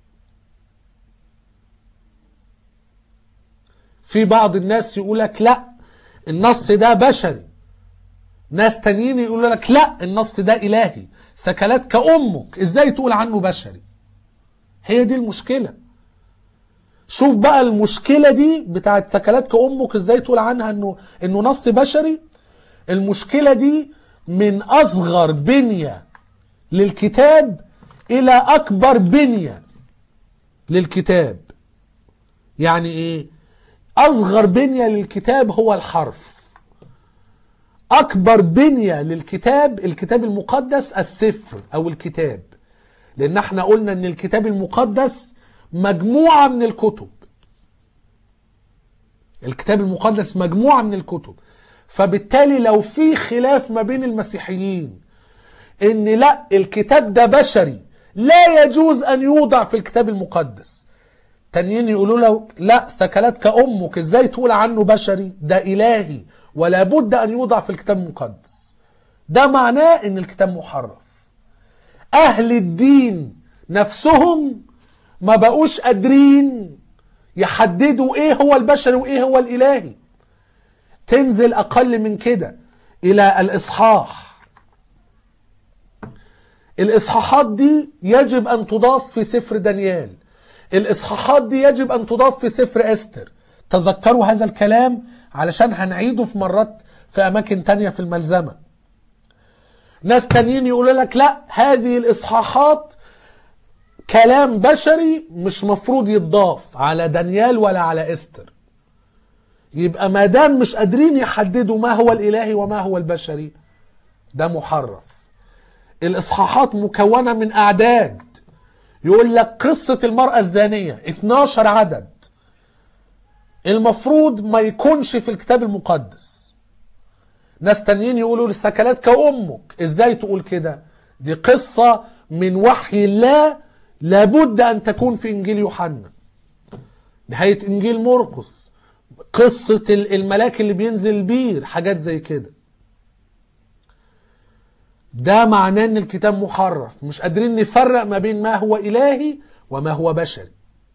في بعض الناس يقولك لا النص ده بشري ناس تانيين يقولوا لك لا النص ده الهي ثكلات كأمك ازاي تقول عنه بشري هي دي المشكلة شوف بقى المشكلة دي بتاعت ثكلات كأمك ازاي تقول عنها انه انه نص بشري المشكلة دي من اصغر بنية للكتاب الى اكبر بنية للكتاب يعني ايه اصغر بنية للكتاب هو الحرف اكبر بنية للكتاب الكتاب المقدس السفر او الكتاب لان احنا قلنا ان الكتاب المقدس مجموعة من الكتب الكتاب المقدس مجموعة من الكتب فبالتالي لو في خلاف ما بين المسيحيين ان لا الكتاب ده بشري لا يجوز ان يوضع في الكتاب المقدس تانيين يقولوا له لا ثكلات كأمك ازاي تقول عنه بشري ده الهي ولا بد ان يوضع في الكتاب المقدس ده معناه ان الكتاب محرف اهل الدين نفسهم ما بقوش قادرين يحددوا ايه هو البشري وايه هو الالهي تنزل اقل من كده الى الاصحاح الاصحاحات دي يجب ان تضاف في سفر دانيال الاصحاحات دي يجب ان تضاف في سفر استر تذكروا هذا الكلام علشان هنعيده في مرات في اماكن تانية في الملزمة ناس تانيين يقولوا لك لا هذه الاصحاحات كلام بشري مش مفروض يتضاف على دانيال ولا على استر يبقى ما دام مش قادرين يحددوا ما هو الالهي وما هو البشري ده محرف الاصحاحات مكونه من اعداد يقول لك قصه المراه الزانيه 12 عدد المفروض ما يكونش في الكتاب المقدس ناس تانيين يقولوا الثكلات كأمك ازاي تقول كده دي قصة من وحي الله لابد ان تكون في انجيل يوحنا نهاية انجيل مرقس قصة الملاك اللي بينزل البير حاجات زي كده ده معناه ان الكتاب محرف مش قادرين نفرق ما بين ما هو الهي وما هو بشري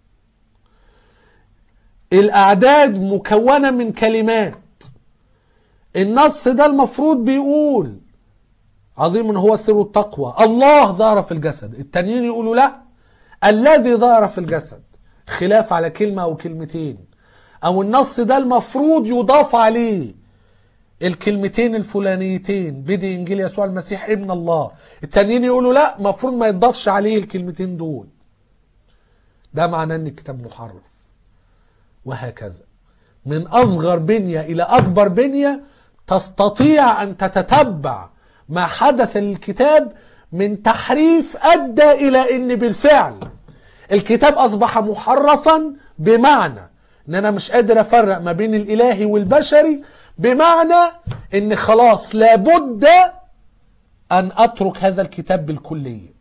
الاعداد مكونة من كلمات النص ده المفروض بيقول عظيم هو سر التقوى الله ظهر في الجسد التانيين يقولوا لا الذي ظهر في الجسد خلاف على كلمة أو كلمتين أو النص ده المفروض يضاف عليه الكلمتين الفلانيتين بدي إنجيل يسوع المسيح ابن الله التانيين يقولوا لا مفروض ما يضافش عليه الكلمتين دول ده معناه ان الكتاب محرف وهكذا من أصغر بنية إلى أكبر بنية تستطيع أن تتتبع ما حدث للكتاب من تحريف أدى إلى أن بالفعل الكتاب أصبح محرفا بمعنى أن أنا مش قادر أفرق ما بين الإلهي والبشري بمعنى أن خلاص لابد أن أترك هذا الكتاب بالكلية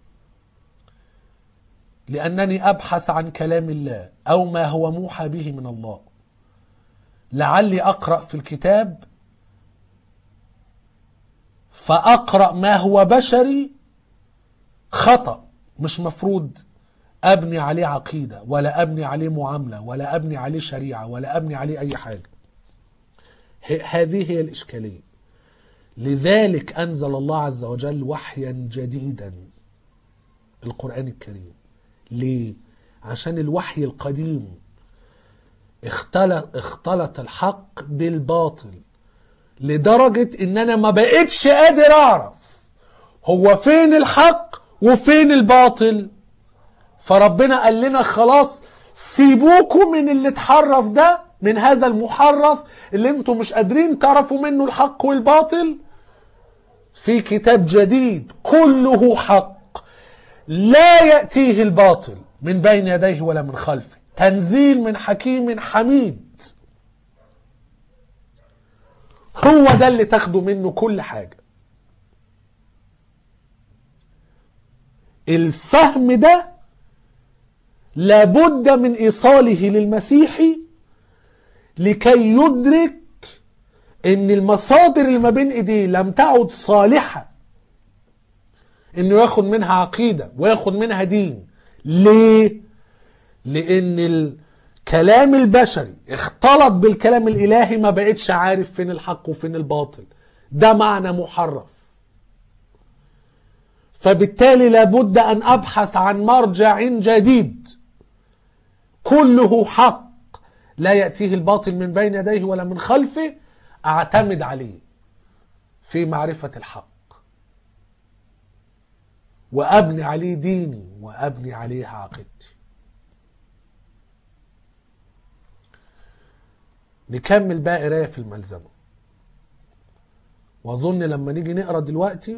لأنني أبحث عن كلام الله أو ما هو موحى به من الله لعلي أقرأ في الكتاب فأقرأ ما هو بشري خطأ مش مفروض ابني عليه عقيده ولا ابني عليه معامله ولا ابني عليه شريعه ولا ابني عليه اي حاجه ه- هذه هي الاشكاليه لذلك انزل الله عز وجل وحيا جديدا القران الكريم ليه عشان الوحي القديم اختلط اختلط الحق بالباطل لدرجه ان انا ما بقتش قادر اعرف هو فين الحق وفين الباطل فربنا قال لنا خلاص سيبوكوا من اللي اتحرف ده من هذا المحرف اللي انتم مش قادرين تعرفوا منه الحق والباطل في كتاب جديد كله حق لا يأتيه الباطل من بين يديه ولا من خلفه تنزيل من حكيم حميد هو ده اللي تاخدوا منه كل حاجة الفهم ده لابد من ايصاله للمسيحي لكي يدرك ان المصادر اللي ما بين ايديه لم تعد صالحه انه ياخد منها عقيده وياخد منها دين ليه لان الكلام البشري اختلط بالكلام الالهي ما بقتش عارف فين الحق وفين الباطل ده معنى محرف فبالتالي لابد ان ابحث عن مرجع جديد كله حق لا ياتيه الباطل من بين يديه ولا من خلفه اعتمد عليه في معرفه الحق وابني عليه ديني وابني عليه عقيدتي نكمل بقى قرايه في الملزمه واظن لما نيجي نقرا دلوقتي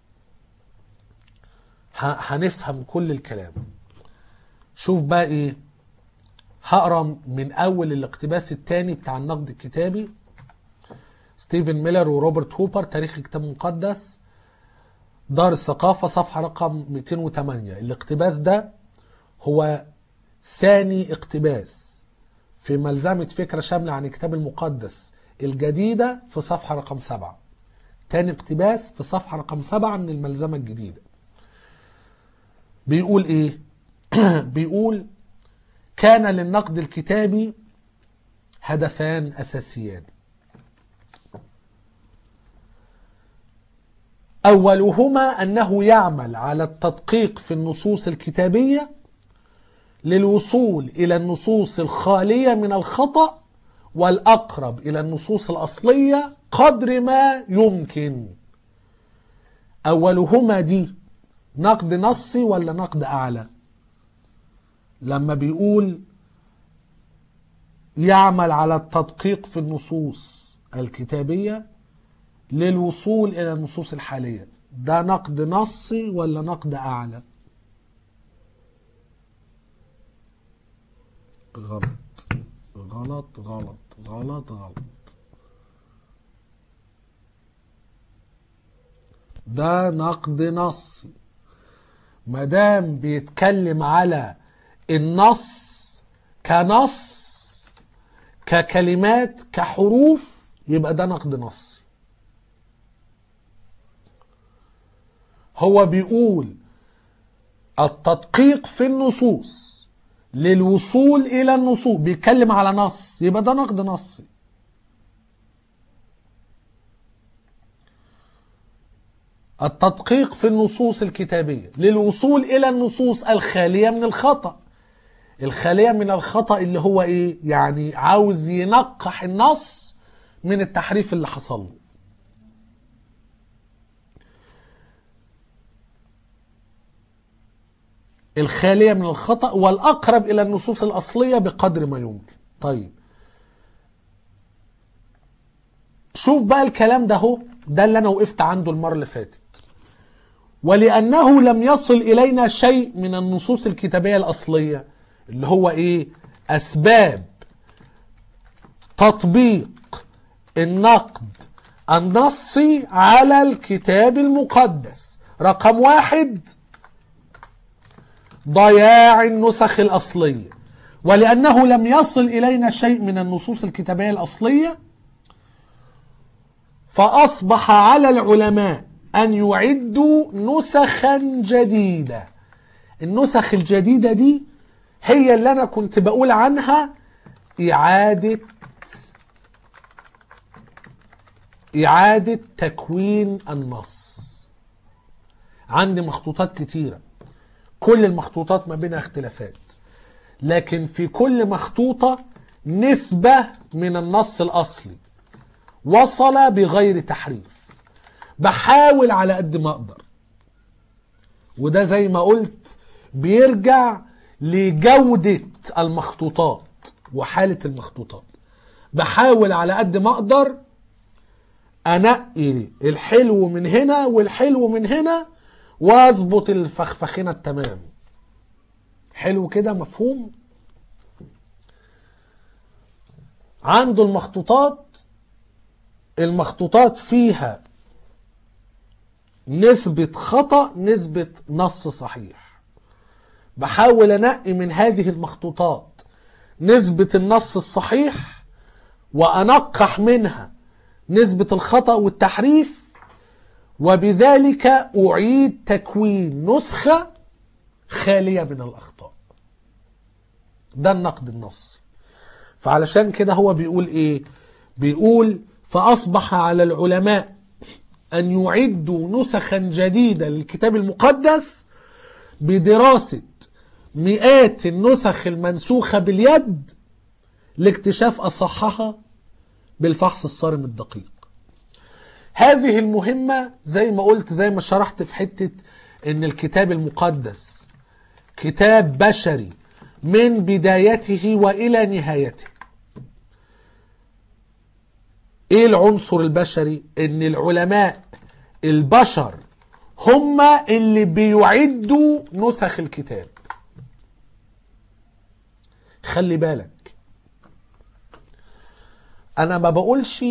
ه- هنفهم كل الكلام شوف بقى ايه هقرا من اول الاقتباس الثاني بتاع النقد الكتابي ستيفن ميلر وروبرت هوبر تاريخ الكتاب المقدس دار الثقافة صفحة رقم 208 الاقتباس ده هو ثاني اقتباس في ملزمة فكرة شاملة عن الكتاب المقدس الجديدة في صفحة رقم 7 تاني اقتباس في صفحة رقم 7 من الملزمة الجديدة بيقول ايه بيقول كان للنقد الكتابي هدفان اساسيان اولهما انه يعمل على التدقيق في النصوص الكتابيه للوصول الى النصوص الخاليه من الخطا والاقرب الى النصوص الاصليه قدر ما يمكن اولهما دي نقد نصي ولا نقد اعلى لما بيقول يعمل على التدقيق في النصوص الكتابيه للوصول الى النصوص الحاليه ده نقد نصي ولا نقد اعلى غلط غلط غلط غلط غلط ده نقد نصي ما دام بيتكلم على النص كنص ككلمات كحروف يبقى ده نقد نصي هو بيقول التدقيق في النصوص للوصول الى النصوص بيتكلم على نص يبقى ده نقد نصي التدقيق في النصوص الكتابية للوصول إلى النصوص الخالية من الخطأ الخالية من الخطأ اللي هو إيه؟ يعني عاوز ينقح النص من التحريف اللي حصل له الخالية من الخطأ والأقرب إلى النصوص الأصلية بقدر ما يمكن طيب شوف بقى الكلام ده هو ده اللي أنا وقفت عنده المرة اللي فاتت ولأنه لم يصل إلينا شيء من النصوص الكتابية الأصلية اللي هو إيه أسباب تطبيق النقد النصي على الكتاب المقدس رقم واحد ضياع النسخ الأصلية ولأنه لم يصل إلينا شيء من النصوص الكتابية الأصلية فأصبح على العلماء أن يعدوا نسخا جديدة النسخ الجديدة دي هي اللي أنا كنت بقول عنها إعادة إعادة تكوين النص عندي مخطوطات كتيرة كل المخطوطات ما بينها اختلافات لكن في كل مخطوطة نسبة من النص الأصلي وصل بغير تحريف بحاول على قد ما أقدر وده زي ما قلت بيرجع لجودة المخطوطات وحالة المخطوطات بحاول على قد ما أقدر أنقي الحلو من هنا والحلو من هنا واظبط الفخفخينة التمام حلو كده مفهوم عنده المخطوطات المخطوطات فيها نسبة خطأ نسبة نص صحيح بحاول أنقي من هذه المخطوطات نسبة النص الصحيح وأنقح منها نسبة الخطأ والتحريف وبذلك أعيد تكوين نسخة خالية من الأخطاء ده النقد النصي فعلشان كده هو بيقول إيه بيقول فأصبح على العلماء أن يعدوا نسخا جديدة للكتاب المقدس بدراسة مئات النسخ المنسوخة باليد لاكتشاف أصحها بالفحص الصارم الدقيق هذه المهمة زي ما قلت زي ما شرحت في حتة ان الكتاب المقدس كتاب بشري من بدايته والى نهايته ايه العنصر البشري ان العلماء البشر هم اللي بيعدوا نسخ الكتاب خلي بالك انا ما بقولش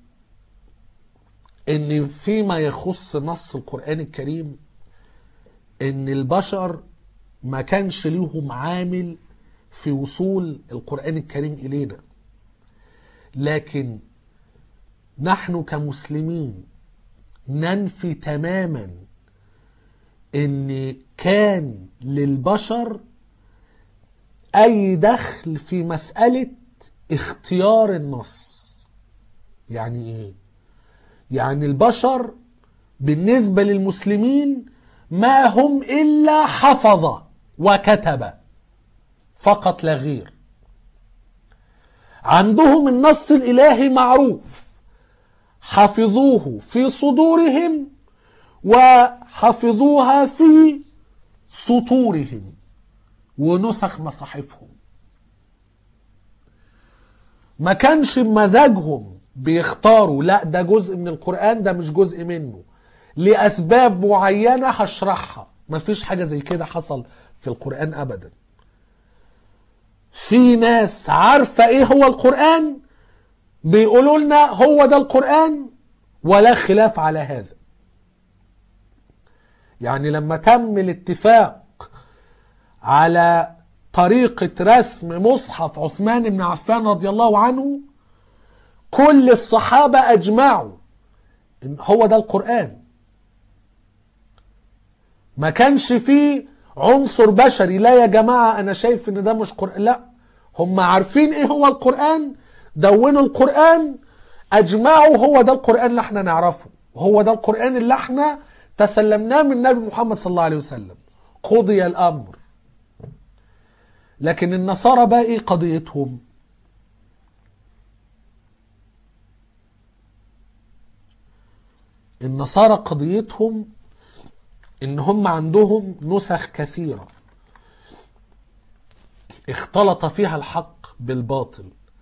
ان فيما يخص نص القرآن الكريم ان البشر ما كانش ليهم عامل في وصول القرآن الكريم إلينا لكن نحن كمسلمين ننفي تماما ان كان للبشر اي دخل في مسألة اختيار النص يعني ايه يعني البشر بالنسبة للمسلمين ما هم إلا حفظ وكتب فقط لا غير عندهم النص الإلهي معروف حفظوه في صدورهم وحفظوها في سطورهم ونسخ مصاحفهم ما كانش بمزاجهم بيختاروا لا ده جزء من القرآن ده مش جزء منه لأسباب معينة هشرحها مفيش حاجة زي كده حصل في القرآن أبدا في ناس عارفة ايه هو القرآن بيقولوا لنا هو ده القرآن ولا خلاف على هذا يعني لما تم الاتفاق على طريقة رسم مصحف عثمان بن عفان رضي الله عنه كل الصحابة أجمعوا إن هو ده القرآن ما كانش فيه عنصر بشري لا يا جماعة أنا شايف إن ده مش قرآن لا هم عارفين إيه هو القرآن دونوا القرآن أجمعوا هو ده القرآن اللي احنا نعرفه هو ده القرآن اللي احنا تسلمناه من النبي محمد صلى الله عليه وسلم قضي الأمر لكن النصارى بقى ايه قضيتهم النصارى قضيتهم ان هم عندهم نسخ كثيرة اختلط فيها الحق بالباطل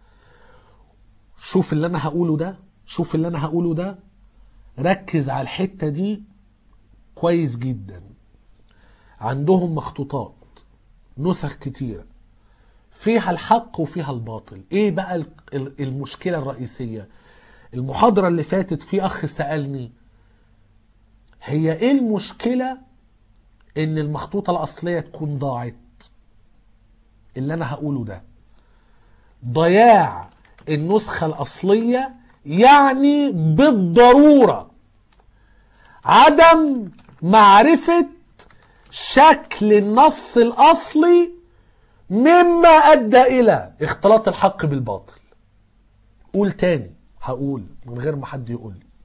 شوف اللي انا هقوله ده شوف اللي انا هقوله ده ركز على الحتة دي كويس جدا عندهم مخطوطات نسخ كتيرة فيها الحق وفيها الباطل ايه بقى ال- ال- المشكلة الرئيسية المحاضرة اللي فاتت في اخ سألني هي ايه المشكلة ان المخطوطة الاصلية تكون ضاعت اللي انا هقوله ده ضياع النسخة الاصلية يعني بالضرورة عدم معرفة شكل النص الاصلي مما ادى الى اختلاط الحق بالباطل قول تاني هقول من غير ما حد يقول لي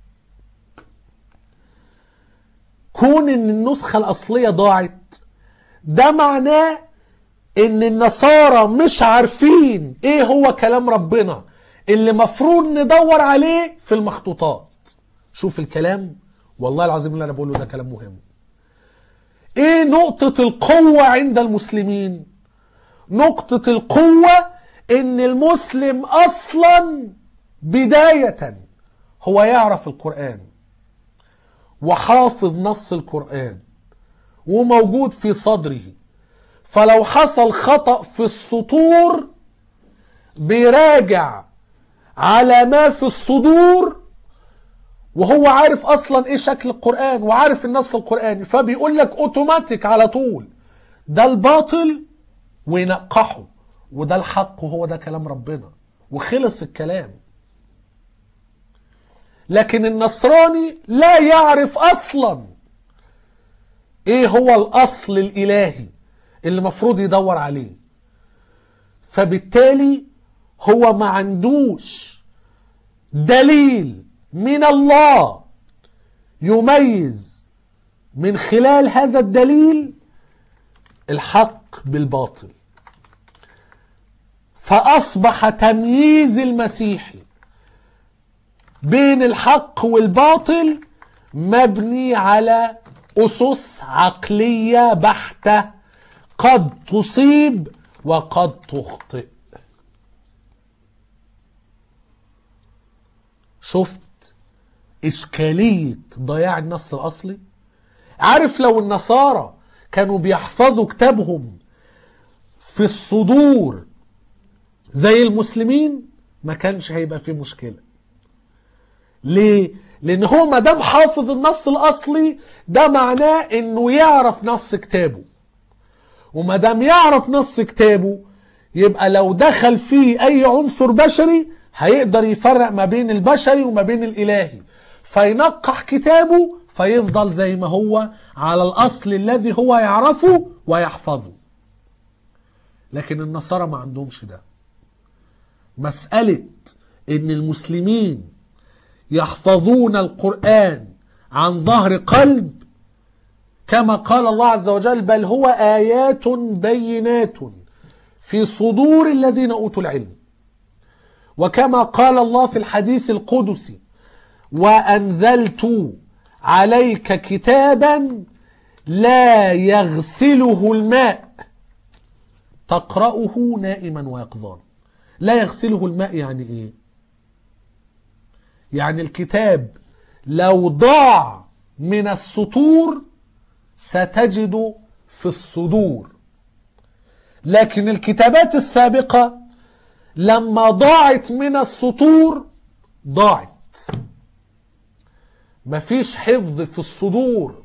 كون ان النسخة الاصلية ضاعت ده معناه ان النصارى مش عارفين ايه هو كلام ربنا اللي مفروض ندور عليه في المخطوطات شوف الكلام والله العظيم اللي انا بقوله ده كلام مهم ايه نقطة القوة عند المسلمين نقطة القوة ان المسلم اصلا بداية هو يعرف القرآن وحافظ نص القرآن وموجود في صدره فلو حصل خطأ في السطور بيراجع على ما في الصدور وهو عارف اصلا ايه شكل القرآن وعارف النص القرآني فبيقول لك اوتوماتيك على طول ده الباطل وينقحه وده الحق وهو ده كلام ربنا وخلص الكلام لكن النصراني لا يعرف اصلا ايه هو الاصل الالهي اللي مفروض يدور عليه فبالتالي هو ما عندوش دليل من الله يميز من خلال هذا الدليل الحق بالباطل فاصبح تمييز المسيحي بين الحق والباطل مبني على اسس عقليه بحته قد تصيب وقد تخطئ شفت اشكاليه ضياع النص الاصلي عارف لو النصارى كانوا بيحفظوا كتابهم في الصدور زي المسلمين ما كانش هيبقى فيه مشكله ليه لان هو ما دام حافظ النص الاصلي ده معناه انه يعرف نص كتابه وما دام يعرف نص كتابه يبقى لو دخل فيه اي عنصر بشري هيقدر يفرق ما بين البشري وما بين الالهي فينقح كتابه فيفضل زي ما هو على الاصل الذي هو يعرفه ويحفظه لكن النصارى ما عندهمش ده مسألة ان المسلمين يحفظون القرآن عن ظهر قلب كما قال الله عز وجل بل هو آيات بينات في صدور الذين أوتوا العلم وكما قال الله في الحديث القدسي وأنزلت عليك كتابا لا يغسله الماء تقرأه نائما ويقظان لا يغسله الماء يعني ايه يعني الكتاب لو ضاع من السطور ستجد في الصدور لكن الكتابات السابقة لما ضاعت من السطور ضاعت مفيش حفظ في الصدور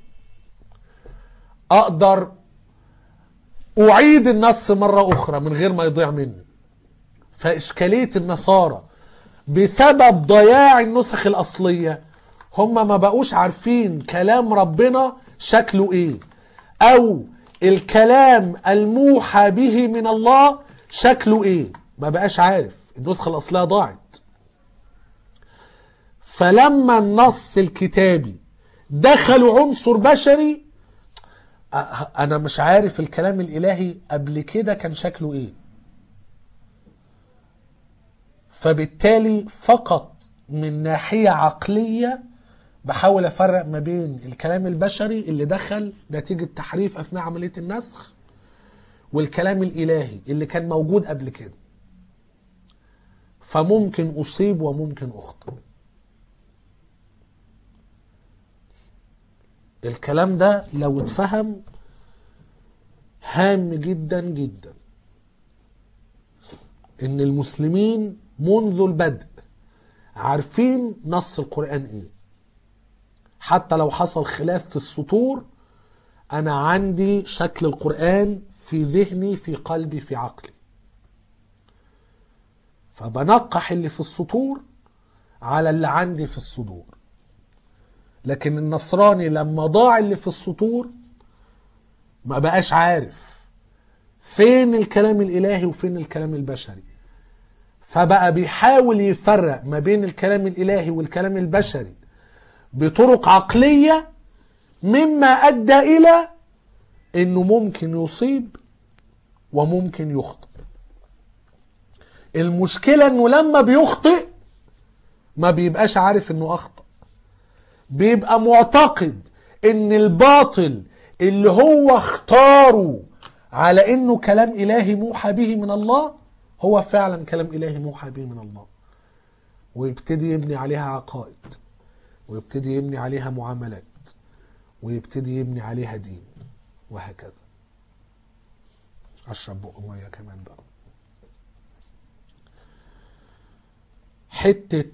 اقدر اعيد النص مرة اخرى من غير ما يضيع مني فاشكالية النصارى بسبب ضياع النسخ الاصلية هم ما بقوش عارفين كلام ربنا شكله ايه او الكلام الموحى به من الله شكله ايه ما بقاش عارف النسخة الاصلية ضاعت فلما النص الكتابي دخلوا عنصر بشري انا مش عارف الكلام الالهي قبل كده كان شكله ايه فبالتالي فقط من ناحية عقلية بحاول افرق ما بين الكلام البشري اللي دخل نتيجة تحريف اثناء عملية النسخ والكلام الالهي اللي كان موجود قبل كده فممكن اصيب وممكن اخطئ الكلام ده لو اتفهم هام جدا جدا ان المسلمين منذ البدء عارفين نص القرآن ايه حتى لو حصل خلاف في السطور انا عندي شكل القرآن في ذهني في قلبي في عقلي فبنقح اللي في السطور على اللي عندي في الصدور لكن النصراني لما ضاع اللي في السطور ما بقاش عارف فين الكلام الالهي وفين الكلام البشري فبقى بيحاول يفرق ما بين الكلام الالهي والكلام البشري بطرق عقليه مما ادى الى انه ممكن يصيب وممكن يخطئ المشكله انه لما بيخطئ ما بيبقاش عارف انه اخطأ بيبقى معتقد ان الباطل اللي هو اختاره على انه كلام الهي موحى به من الله هو فعلا كلام الهي موحى به من الله ويبتدي يبني عليها عقائد ويبتدي يبني عليها معاملات ويبتدي يبني عليها دين وهكذا اشرب بق ميه كمان بقى حته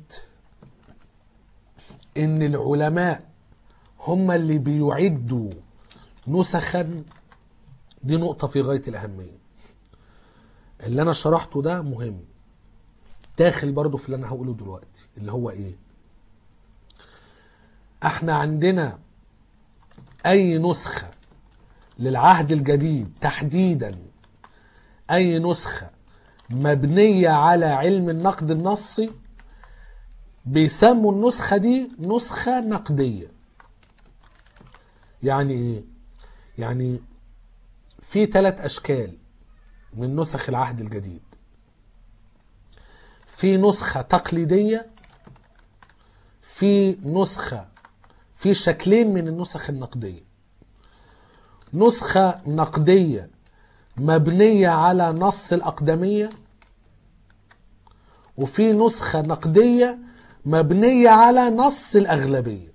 ان العلماء هم اللي بيعدوا نسخا دي نقطة في غاية الأهمية اللي أنا شرحته ده مهم داخل برضو في اللي أنا هقوله دلوقتي اللي هو إيه احنا عندنا أي نسخة للعهد الجديد تحديدا أي نسخة مبنية على علم النقد النصي بيسموا النسخة دي نسخة نقدية يعني ايه؟ يعني في ثلاث أشكال من نسخ العهد الجديد في نسخة تقليدية في نسخة في شكلين من النسخ النقدية نسخة نقدية مبنية على نص الأقدمية وفي نسخة نقدية مبنية على نص الأغلبية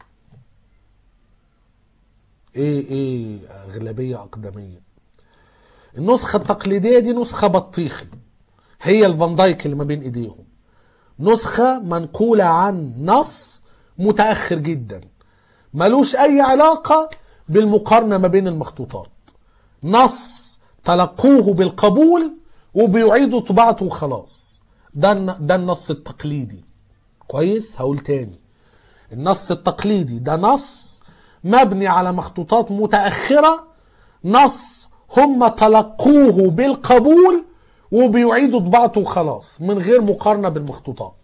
ايه ايه أغلبية أقدمية النسخة التقليدية دي نسخة بطيخي هي الفان دايك اللي ما بين ايديهم نسخة منقولة عن نص متأخر جدا ملوش أي علاقة بالمقارنة ما بين المخطوطات نص تلقوه بالقبول وبيعيدوا طباعته وخلاص ده ده النص التقليدي كويس هقول تاني النص التقليدي ده نص مبني على مخطوطات متأخرة نص هم تلقوه بالقبول وبيعيدوا طباعته وخلاص من غير مقارنة بالمخطوطات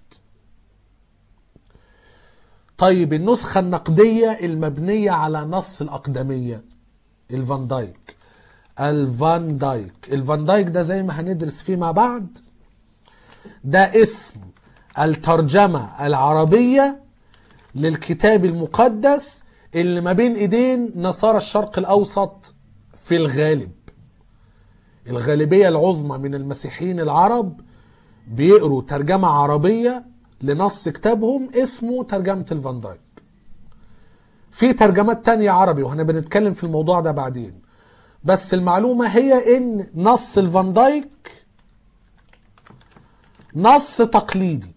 طيب النسخة النقدية المبنية على نص الأقدمية الفان دايك الفان دايك الفان دايك ده زي ما هندرس فيما بعد ده اسم الترجمة العربية للكتاب المقدس اللي ما بين ايدين نصارى الشرق الاوسط في الغالب الغالبية العظمى من المسيحيين العرب بيقروا ترجمة عربية لنص كتابهم اسمه ترجمة الفان دايك في ترجمات تانية عربي وهنا بنتكلم في الموضوع ده بعدين بس المعلومة هي ان نص الفان دايك نص تقليدي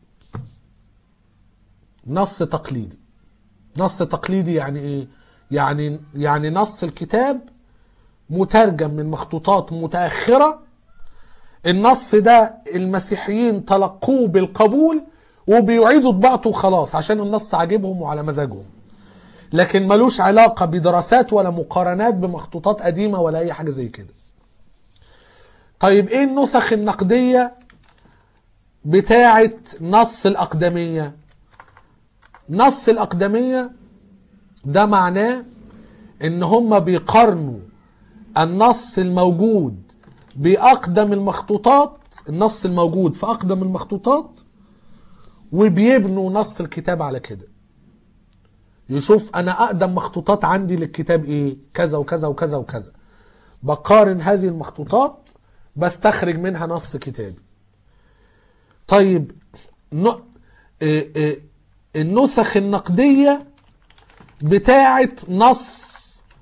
نص تقليدي نص تقليدي يعني ايه يعني يعني نص الكتاب مترجم من مخطوطات متأخرة النص ده المسيحيين تلقوه بالقبول وبيعيدوا طباعته خلاص عشان النص عاجبهم وعلى مزاجهم لكن ملوش علاقة بدراسات ولا مقارنات بمخطوطات قديمة ولا أي حاجة زي كده طيب ايه النسخ النقدية بتاعة نص الأقدمية نص الأقدمية ده معناه ان هم بيقارنوا النص الموجود بأقدم المخطوطات النص الموجود في أقدم المخطوطات وبيبنوا نص الكتاب على كده يشوف أنا أقدم مخطوطات عندي للكتاب إيه كذا وكذا وكذا وكذا بقارن هذه المخطوطات بستخرج منها نص كتابي طيب ن... إيه إيه النسخ النقدية بتاعة نص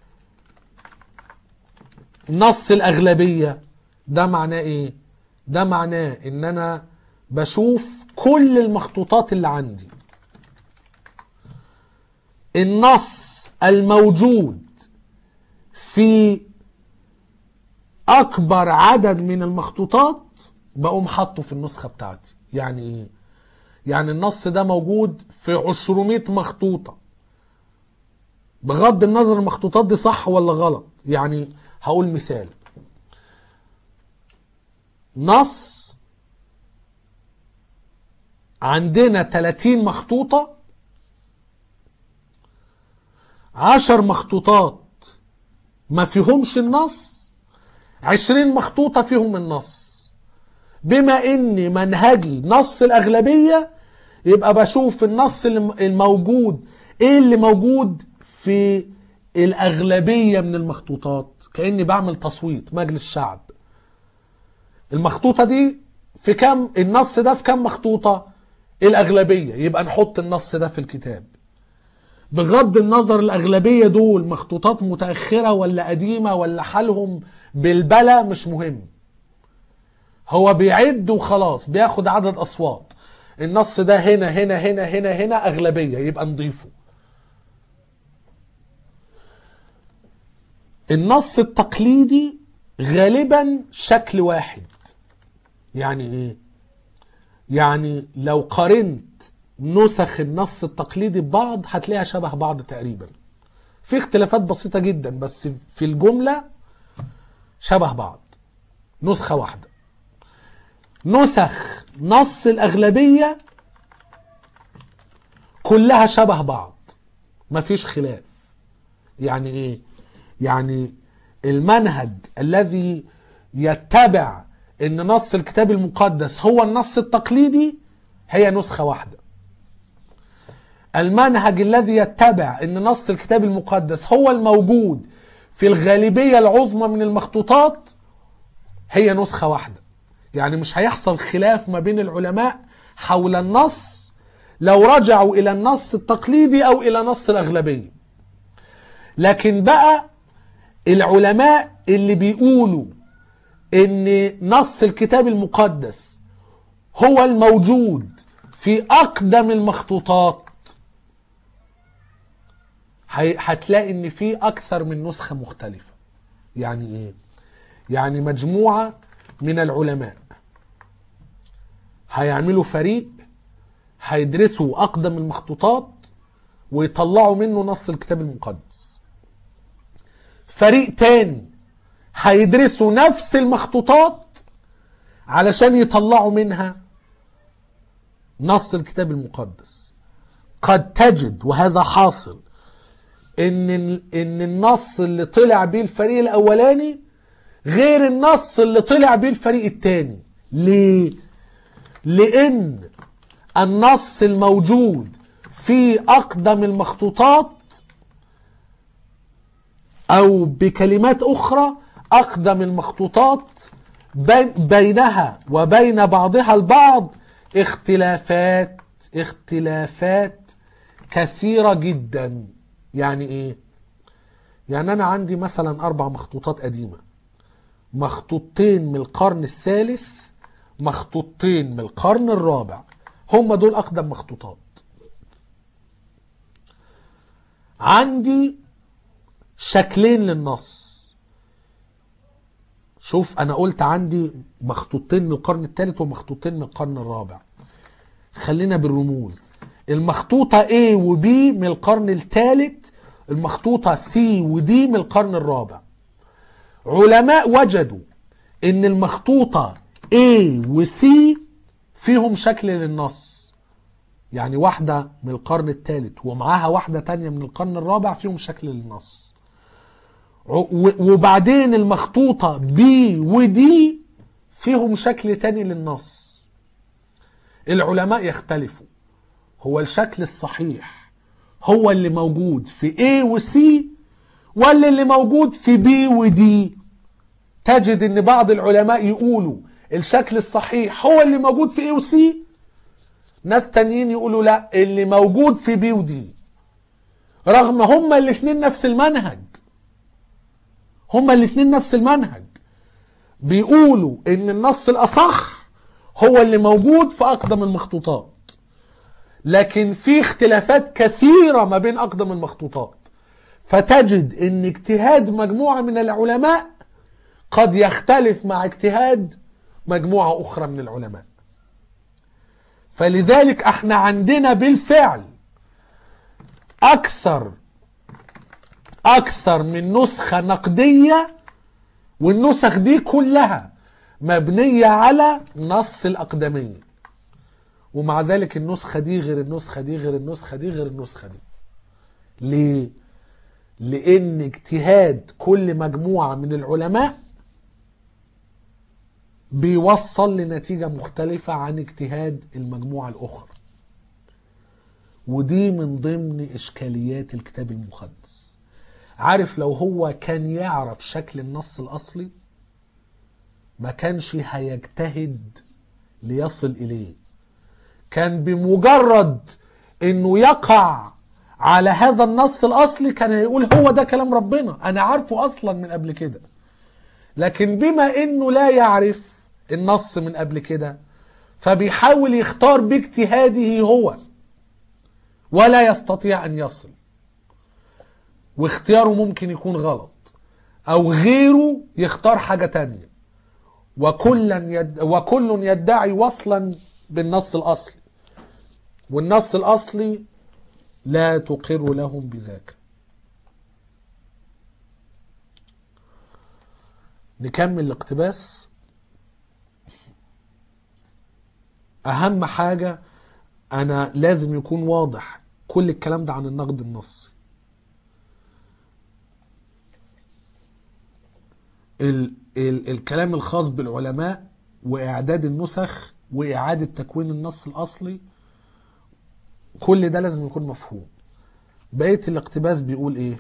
نص الأغلبية ده معناه إيه؟ ده معناه إن أنا بشوف كل المخطوطات اللي عندي النص الموجود في أكبر عدد من المخطوطات بقوم حاطه في النسخة بتاعتي يعني إيه؟ يعني النص ده موجود في 200 مخطوطة بغض النظر المخطوطات دي صح ولا غلط يعني هقول مثال نص عندنا 30 مخطوطة عشر مخطوطات ما فيهمش النص عشرين مخطوطة فيهم النص بما ان منهجي نص الاغلبية يبقى بشوف النص الم- الموجود ايه اللي موجود في الاغلبية من المخطوطات كأني بعمل تصويت مجلس شعب المخطوطة دي في كم النص ده في كم مخطوطة الأغلبية يبقى نحط النص ده في الكتاب بغض النظر الأغلبية دول مخطوطات متأخرة ولا قديمة ولا حالهم بالبلا مش مهم هو بيعد وخلاص بياخد عدد أصوات النص ده هنا هنا هنا هنا هنا أغلبية يبقى نضيفه النص التقليدي غالبا شكل واحد يعني ايه يعني لو قارنت نسخ النص التقليدي ببعض هتلاقيها شبه بعض تقريبا في اختلافات بسيطة جدا بس في الجملة شبه بعض نسخة واحدة نسخ نص الأغلبية كلها شبه بعض مفيش خلاف يعني ايه يعني المنهج الذي يتبع ان نص الكتاب المقدس هو النص التقليدي هي نسخة واحدة المنهج الذي يتبع ان نص الكتاب المقدس هو الموجود في الغالبية العظمى من المخطوطات هي نسخة واحدة يعني مش هيحصل خلاف ما بين العلماء حول النص لو رجعوا الى النص التقليدي او الى نص الاغلبية لكن بقى العلماء اللي بيقولوا ان نص الكتاب المقدس هو الموجود في اقدم المخطوطات هي- هتلاقي ان في اكثر من نسخة مختلفة يعني ايه يعني مجموعة من العلماء هيعملوا فريق هيدرسوا اقدم المخطوطات ويطلعوا منه نص الكتاب المقدس فريق تاني هيدرسوا نفس المخطوطات علشان يطلعوا منها نص الكتاب المقدس قد تجد وهذا حاصل ان ان النص اللي طلع بيه الفريق الاولاني غير النص اللي طلع بيه الفريق التاني ليه لان النص الموجود في اقدم المخطوطات او بكلمات اخرى اقدم المخطوطات بين- بينها وبين بعضها البعض اختلافات اختلافات كثيرة جدا يعني ايه يعني انا عندي مثلا اربع مخطوطات قديمة مخطوطتين من القرن الثالث مخطوطتين من القرن الرابع هم دول اقدم مخطوطات عندي شكلين للنص شوف انا قلت عندي مخطوطتين من القرن الثالث ومخطوطتين من القرن الرابع خلينا بالرموز المخطوطة A و B من القرن الثالث المخطوطة C و D من القرن الرابع علماء وجدوا ان المخطوطة A و C فيهم شكل للنص يعني واحدة من القرن الثالث ومعاها واحدة تانية من القرن الرابع فيهم شكل للنص و- وبعدين المخطوطة B و D فيهم شكل تاني للنص العلماء يختلفوا هو الشكل الصحيح هو اللي موجود في A و C ولا اللي موجود في B و D تجد ان بعض العلماء يقولوا الشكل الصحيح هو اللي موجود في A و C ناس تانيين يقولوا لا اللي موجود في B و D رغم هما الاثنين نفس المنهج هما الاثنين نفس المنهج بيقولوا ان النص الاصح هو اللي موجود في اقدم المخطوطات لكن في اختلافات كثيرة ما بين اقدم المخطوطات فتجد ان اجتهاد مجموعة من العلماء قد يختلف مع اجتهاد مجموعة اخرى من العلماء فلذلك احنا عندنا بالفعل اكثر اكثر من نسخة نقدية والنسخ دي كلها مبنية على نص الأقدمية ومع ذلك النسخة دي غير النسخة دي غير النسخة دي غير النسخة دي ليه؟ لأن اجتهاد كل مجموعة من العلماء بيوصل لنتيجة مختلفة عن اجتهاد المجموعة الأخرى ودي من ضمن إشكاليات الكتاب المقدس عارف لو هو كان يعرف شكل النص الأصلي ما كانش هيجتهد ليصل إليه كان بمجرد انه يقع على هذا النص الاصلي كان هيقول هو ده كلام ربنا انا عارفه اصلا من قبل كده لكن بما انه لا يعرف النص من قبل كده فبيحاول يختار باجتهاده هو ولا يستطيع ان يصل واختياره ممكن يكون غلط او غيره يختار حاجة تانية وكلا يد... وكل يدعي وصلا بالنص الاصلي والنص الاصلي لا تقر لهم بذاك نكمل الاقتباس اهم حاجة انا لازم يكون واضح كل الكلام ده عن النقد النصي ال ال الكلام الخاص بالعلماء واعداد النسخ واعادة تكوين النص الاصلي كل ده لازم يكون مفهوم بقية الاقتباس بيقول ايه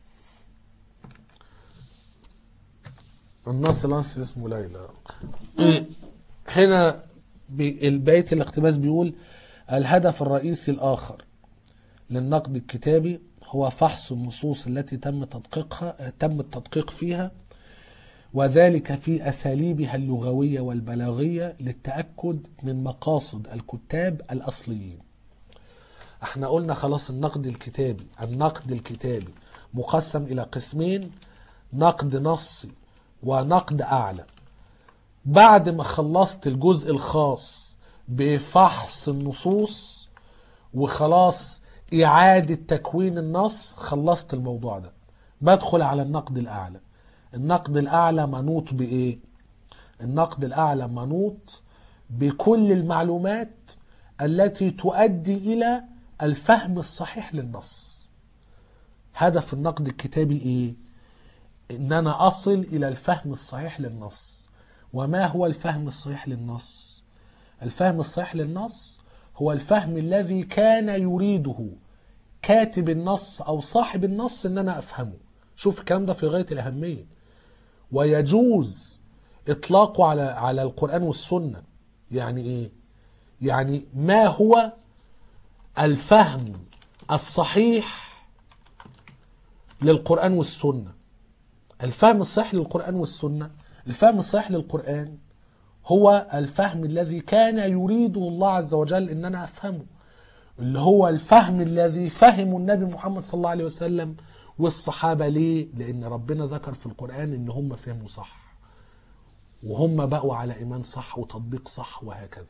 النص النص اسمه ليلى إيه؟ هنا بي- بقية الاقتباس بيقول الهدف الرئيسي الآخر للنقد الكتابي هو فحص النصوص التي تم تدقيقها تم التدقيق فيها وذلك في أساليبها اللغوية والبلاغية للتأكد من مقاصد الكتاب الأصليين احنا قلنا خلاص النقد الكتابي النقد الكتابي مقسم الى قسمين نقد نصي ونقد اعلى بعد ما خلصت الجزء الخاص بفحص النصوص وخلاص اعادة تكوين النص خلصت الموضوع ده بدخل على النقد الاعلى النقد الاعلى منوط بايه النقد الاعلى منوط بكل المعلومات التي تؤدي الى الفهم الصحيح للنص هدف النقد الكتابي ايه ان انا اصل الى الفهم الصحيح للنص وما هو الفهم الصحيح للنص الفهم الصحيح للنص هو الفهم الذي كان يريده كاتب النص او صاحب النص ان انا افهمه شوف الكلام ده في غايه الاهميه ويجوز اطلاقه على على القران والسنه يعني ايه يعني ما هو الفهم الصحيح للقرآن والسنة الفهم الصحيح للقرآن والسنة الفهم الصحيح للقرآن هو الفهم الذي كان يريده الله عز وجل ان انا افهمه اللي هو الفهم الذي فهمه النبي محمد صلى الله عليه وسلم والصحابة ليه لان ربنا ذكر في القرآن ان هم فهموا صح وهم بقوا على ايمان صح وتطبيق صح وهكذا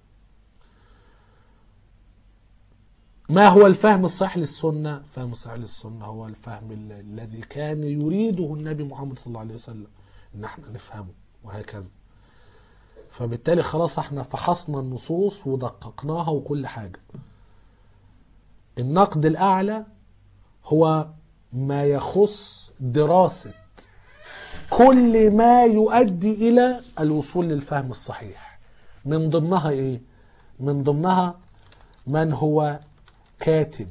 ما هو الفهم الصحيح للسنة؟ فهم الصحيح للسنة هو الفهم ال- الذي كان يريده النبي محمد صلى الله عليه وسلم ان احنا نفهمه وهكذا فبالتالي خلاص احنا فحصنا النصوص ودققناها وكل حاجة النقد الأعلى هو ما يخص دراسة كل ما يؤدي إلى الوصول للفهم الصحيح من ضمنها إيه؟ من ضمنها من هو كاتب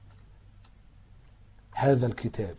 هذا الكتاب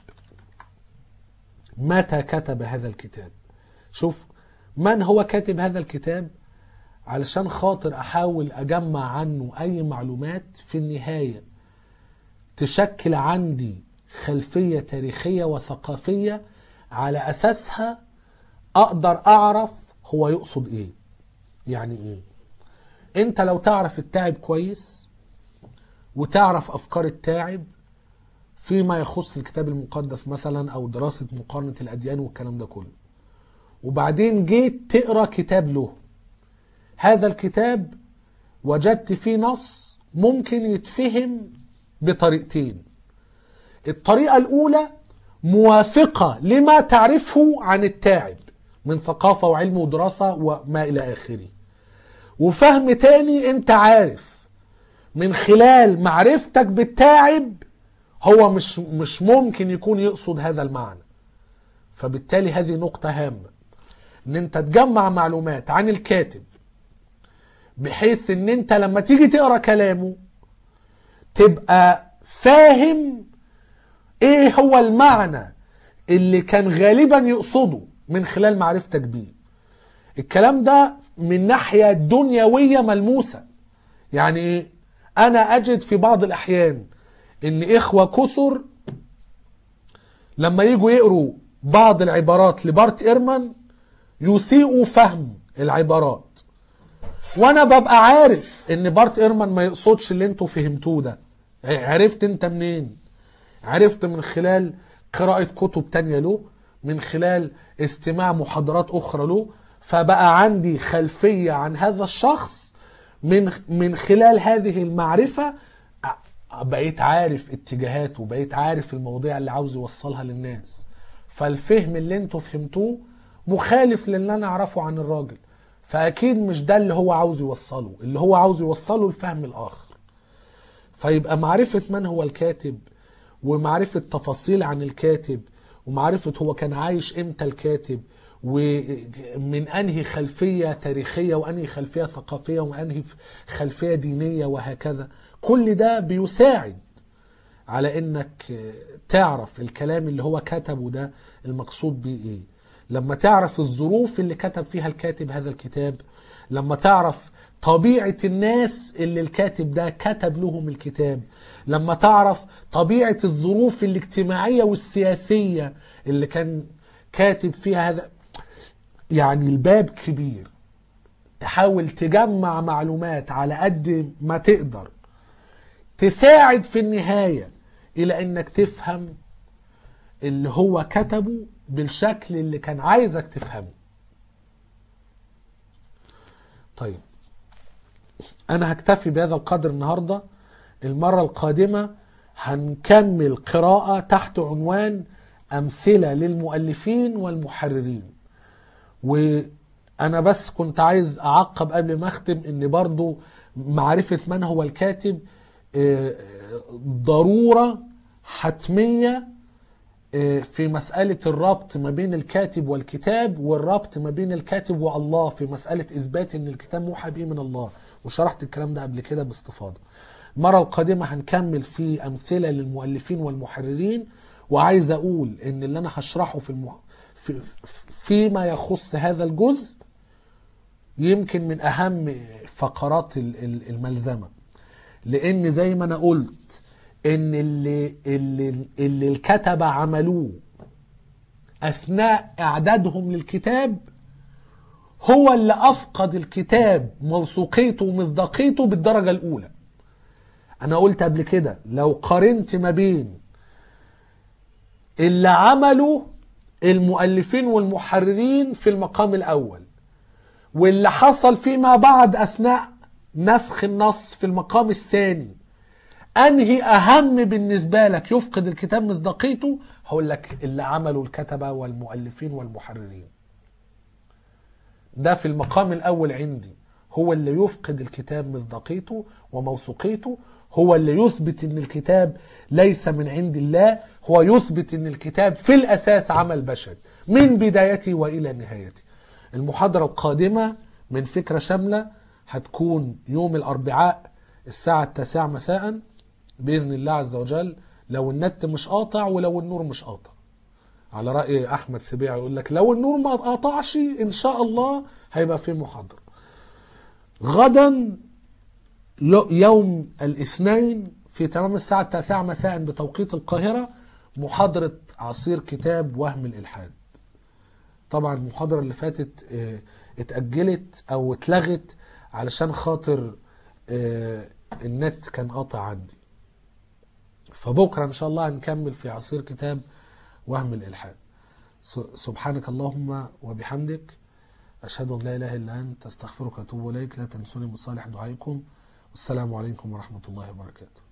متى كتب هذا الكتاب شوف من هو كاتب هذا الكتاب علشان خاطر احاول اجمع عنه اي معلومات في النهايه تشكل عندي خلفيه تاريخيه وثقافيه على اساسها اقدر اعرف هو يقصد ايه يعني ايه انت لو تعرف التاعب كويس وتعرف افكار التاعب فيما يخص الكتاب المقدس مثلا او دراسه مقارنه الاديان والكلام ده كله وبعدين جيت تقرا كتاب له هذا الكتاب وجدت فيه نص ممكن يتفهم بطريقتين الطريقه الاولى موافقه لما تعرفه عن التاعب من ثقافة وعلم ودراسة وما إلى آخره وفهم تاني أنت عارف من خلال معرفتك بالتاعب هو مش مش ممكن يكون يقصد هذا المعنى فبالتالي هذه نقطة هامة ان انت تجمع معلومات عن الكاتب بحيث ان انت لما تيجي تقرا كلامه تبقى فاهم ايه هو المعنى اللي كان غالبا يقصده من خلال معرفتك بيه الكلام ده من ناحية دنيوية ملموسة يعني ايه انا اجد في بعض الاحيان ان اخوة كثر لما يجوا يقروا بعض العبارات لبارت ايرمان يسيئوا فهم العبارات وانا ببقى عارف ان بارت ايرمان ما يقصدش اللي انتوا فهمتوه ده عرفت انت منين عرفت من خلال قراءة كتب تانية له من خلال استماع محاضرات اخرى له فبقى عندي خلفية عن هذا الشخص من من خلال هذه المعرفة بقيت عارف اتجاهاته بقيت عارف المواضيع اللي عاوز يوصلها للناس فالفهم اللي انتوا فهمتوه مخالف للي انا اعرفه عن الراجل فاكيد مش ده اللي هو عاوز يوصله اللي هو عاوز يوصله الفهم الاخر فيبقى معرفة من هو الكاتب ومعرفة تفاصيل عن الكاتب ومعرفة هو كان عايش امتى الكاتب ومن انهي خلفية تاريخية وانهي خلفية ثقافية وانهي خلفية دينية وهكذا كل ده بيساعد على انك تعرف الكلام اللي هو كتبه ده المقصود بيه ايه لما تعرف الظروف اللي كتب فيها الكاتب هذا الكتاب لما تعرف طبيعة الناس اللي الكاتب ده كتب لهم الكتاب لما تعرف طبيعة الظروف الاجتماعية والسياسية اللي كان كاتب فيها هذا يعني الباب كبير تحاول تجمع معلومات على قد ما تقدر تساعد في النهاية إلى أنك تفهم اللي هو كتبه بالشكل اللي كان عايزك تفهمه طيب أنا هكتفي بهذا القدر النهاردة المرة القادمة هنكمل قراءة تحت عنوان أمثلة للمؤلفين والمحررين وأنا بس كنت عايز أعقب قبل ما أختم إن برضو معرفة من هو الكاتب ضرورة حتمية في مسألة الربط ما بين الكاتب والكتاب والربط ما بين الكاتب والله في مسألة إثبات أن الكتاب موحى به من الله وشرحت الكلام ده قبل كده باستفاضة المرة القادمة هنكمل في أمثلة للمؤلفين والمحررين وعايز أقول أن اللي أنا هشرحه في, المح... في فيما يخص هذا الجزء يمكن من أهم فقرات الملزمة لأن زي ما أنا قلت ان اللي اللي اللي الكتبه عملوه اثناء اعدادهم للكتاب هو اللي افقد الكتاب موثوقيته ومصداقيته بالدرجه الاولى انا قلت قبل كده لو قارنت ما بين اللي عمله المؤلفين والمحررين في المقام الاول واللي حصل فيما بعد اثناء نسخ النص في المقام الثاني انهي اهم بالنسبه لك يفقد الكتاب مصداقيته هقول لك اللي عملوا الكتبه والمؤلفين والمحررين ده في المقام الاول عندي هو اللي يفقد الكتاب مصداقيته وموثوقيته هو اللي يثبت ان الكتاب ليس من عند الله هو يثبت ان الكتاب في الاساس عمل بشري من بدايته والى نهايته المحاضره القادمه من فكره شامله هتكون يوم الاربعاء الساعه التاسعه مساء باذن الله عز وجل لو النت مش قاطع ولو النور مش قاطع على راي احمد سبيع يقول لك لو النور ما قاطعش ان شاء الله هيبقى في محاضره غدا يوم الاثنين في تمام الساعه التاسعه مساء بتوقيت القاهره محاضره عصير كتاب وهم الالحاد طبعا المحاضره اللي فاتت اتاجلت او اتلغت علشان خاطر النت كان قاطع عندي فبكرة إن شاء الله هنكمل في عصير كتاب وهم الإلحاد سبحانك اللهم وبحمدك أشهد أن لا إله إلا أنت أستغفرك وأتوب إليك لا تنسوني من صالح دعائكم والسلام عليكم ورحمة الله وبركاته